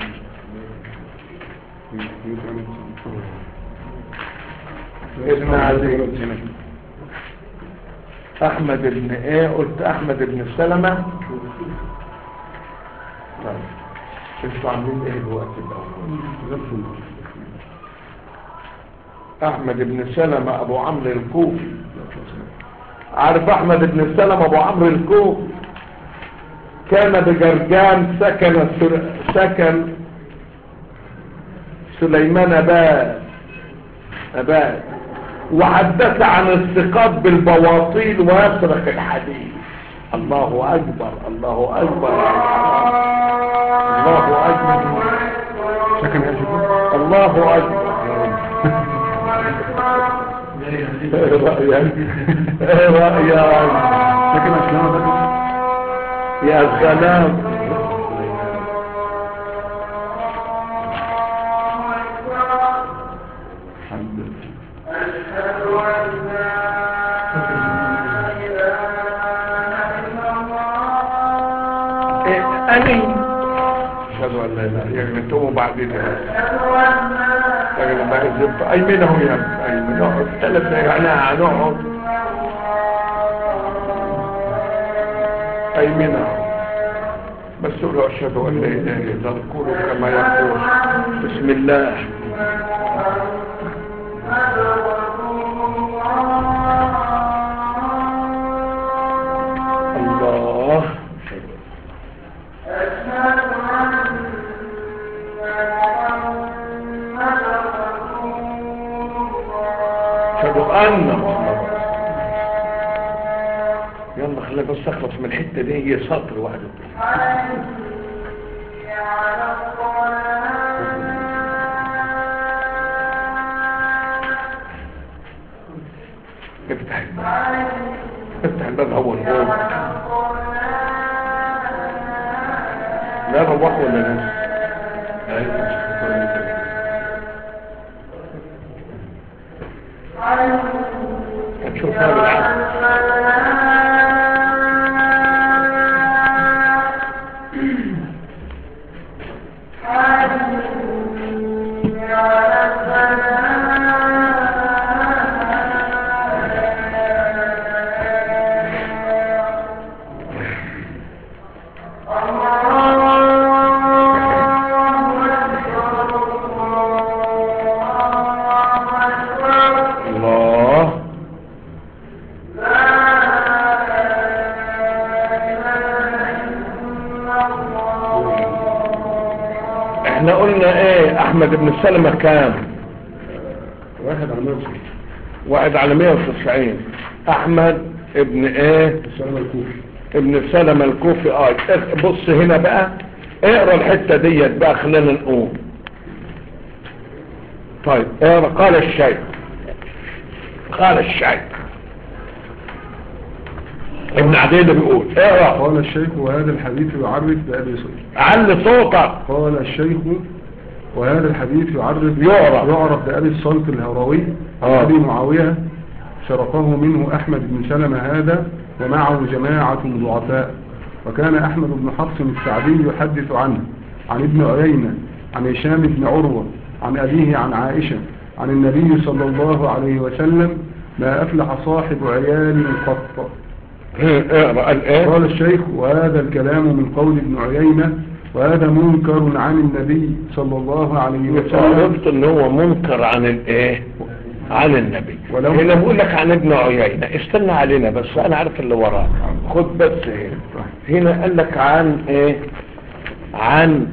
ابن عدي أحمد بن إيه قلت أحمد بن سلمة طيب انتوا عاملين إيه الوقت الأول احمد بن سلمة ابو عمرو الكوفي عارف احمد بن سلمة ابو عمرو الكوفي كان بجرجان سكن السل... سكن سليمان اباد اباد وحدث عن الثقات بالبواطيل ويصرخ الحديث الله اكبر الله اكبر الله اكبر سكن يا شيخنا الله اكبر ايه رأيك ايه رأيك سكن أسلام ده يا سلام الحمد لله أني أشهد أن لا إله إلا الله توموا بعدين لكن بقى الزبط أيمن هو يا ابني، أيمن اقعد ثلاث دقايق احنا هنقعد أيمن اهو بس قولوا أشهد أن لا إله إلا الله قولوا كما يقول بسم الله الله أشهد أن محمد يلا خلينا بس اخلص من الحتة دي هي سطر واحد افتح الباب افتح الباب اول فوق لا روح ولا لسه هتشوفها بالعكس الله احنا قلنا ايه احمد بن سلمة كام واحد على نفسه واحد على 190 احمد ابن ايه السلام الكوفي ابن سلمة الكوفي اه بص هنا بقى اقرا الحتة ديت بقى خلينا نقوم طيب اقرا قال الشيخ قال الشيخ ابن عديد بيقول اقرا قال الشيخ وهذا الحديث يعرف بأبي صلى علي صوتك قال الشيخ وهذا الحديث يعرف يعرف. يعرف بأبي الصلت الهروي عن آه. أبي معاوية شرفه منه أحمد بن سلمة هذا ومعه جماعة ضعفاء وكان أحمد بن حفص السعدي يحدث عنه عن ابن عيينة عن هشام بن عروة عن أبيه عن عائشة عن النبي صلى الله عليه وسلم ما أفلح صاحب عيال قط اقرا قال ايه قال الشيخ وهذا الكلام من قول ابن عيينة وهذا منكر عن النبي صلى الله عليه وسلم قلت ان هو منكر عن الايه عن النبي ولو- هنا بقول لك عن ابن عيينة استنى علينا بس انا عارف اللي وراه خد بس هنا هنا قال لك عن ايه عن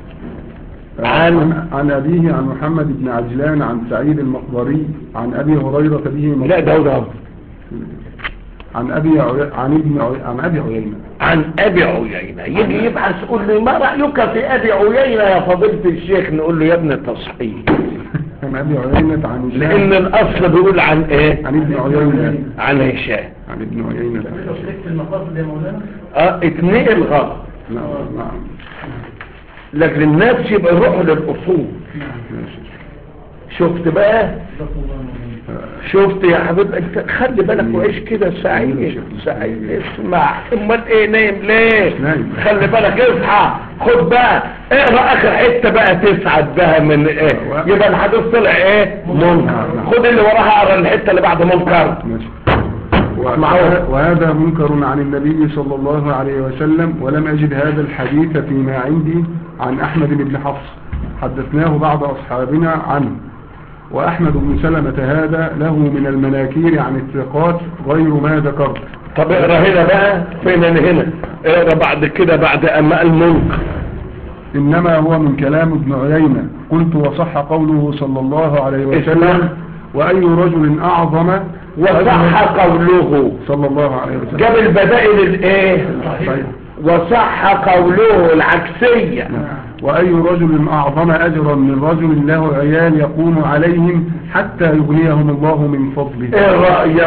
عن عن أبيه عن محمد بن عجلان عن سعيد المقبري عن أبي هريرة به لا ده ده عن أبي عي... عن ابن عي... عن أبي عيينة عن ابي عيينة يجي يبحث يقول لي ما رأيك في ابي عيينة يا فضيلة الشيخ نقول له يا ابن تصحيح عن أبي عيينة عن لان هشام الاصل بيقول عن ايه عن ابن عيينة عن هشام عن ابن عيينة لو شركت المقاصد يا مولانا اه اتنقل غلط نعم نعم لكن الناس يبقى يروحوا للاصول ماشي. شفت بقى جزاكم الله مولانا شفت يا حبيب انت خلي بالك وعيش كده سعيد سعيد اسمع امال ايه نايم ليه نايم. خلي بالك اصحى خد بقى اقرا اخر حته بقى تسعد بها من ايه يبقى الحديث طلع ايه منكر خد اللي وراها اقرا الحته اللي بعد منكر ماشي اسمعوا. وهذا منكر عن النبي صلى الله عليه وسلم ولم أجد هذا الحديث فيما عندي عن أحمد بن حفص حدثناه بعض أصحابنا عنه وأحمد بن سلمة هذا له من المناكير عن الثقات غير ما ذكرت طب اقرا هنا بقى فين أنا هنا اقرا بعد كده بعد اما المنكر إنما هو من كلام ابن عيينة قلت وصح قوله صلى الله عليه وسلم وأي رجل أعظم وصح قوله صلى الله عليه وسلم جاب البدائل الايه صحيح. وصح قوله العكسية وأي رجل أعظم أجرا من رجل له عيال يقوم عليهم حتى يغنيهم الله من فضله ايه رأيك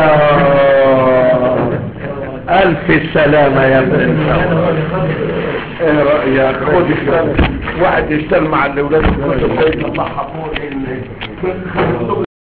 الف سلامة يا ابن ايه رأيك خد السلام واحد يشتغل مع الاولاد الكتب زي ما حفور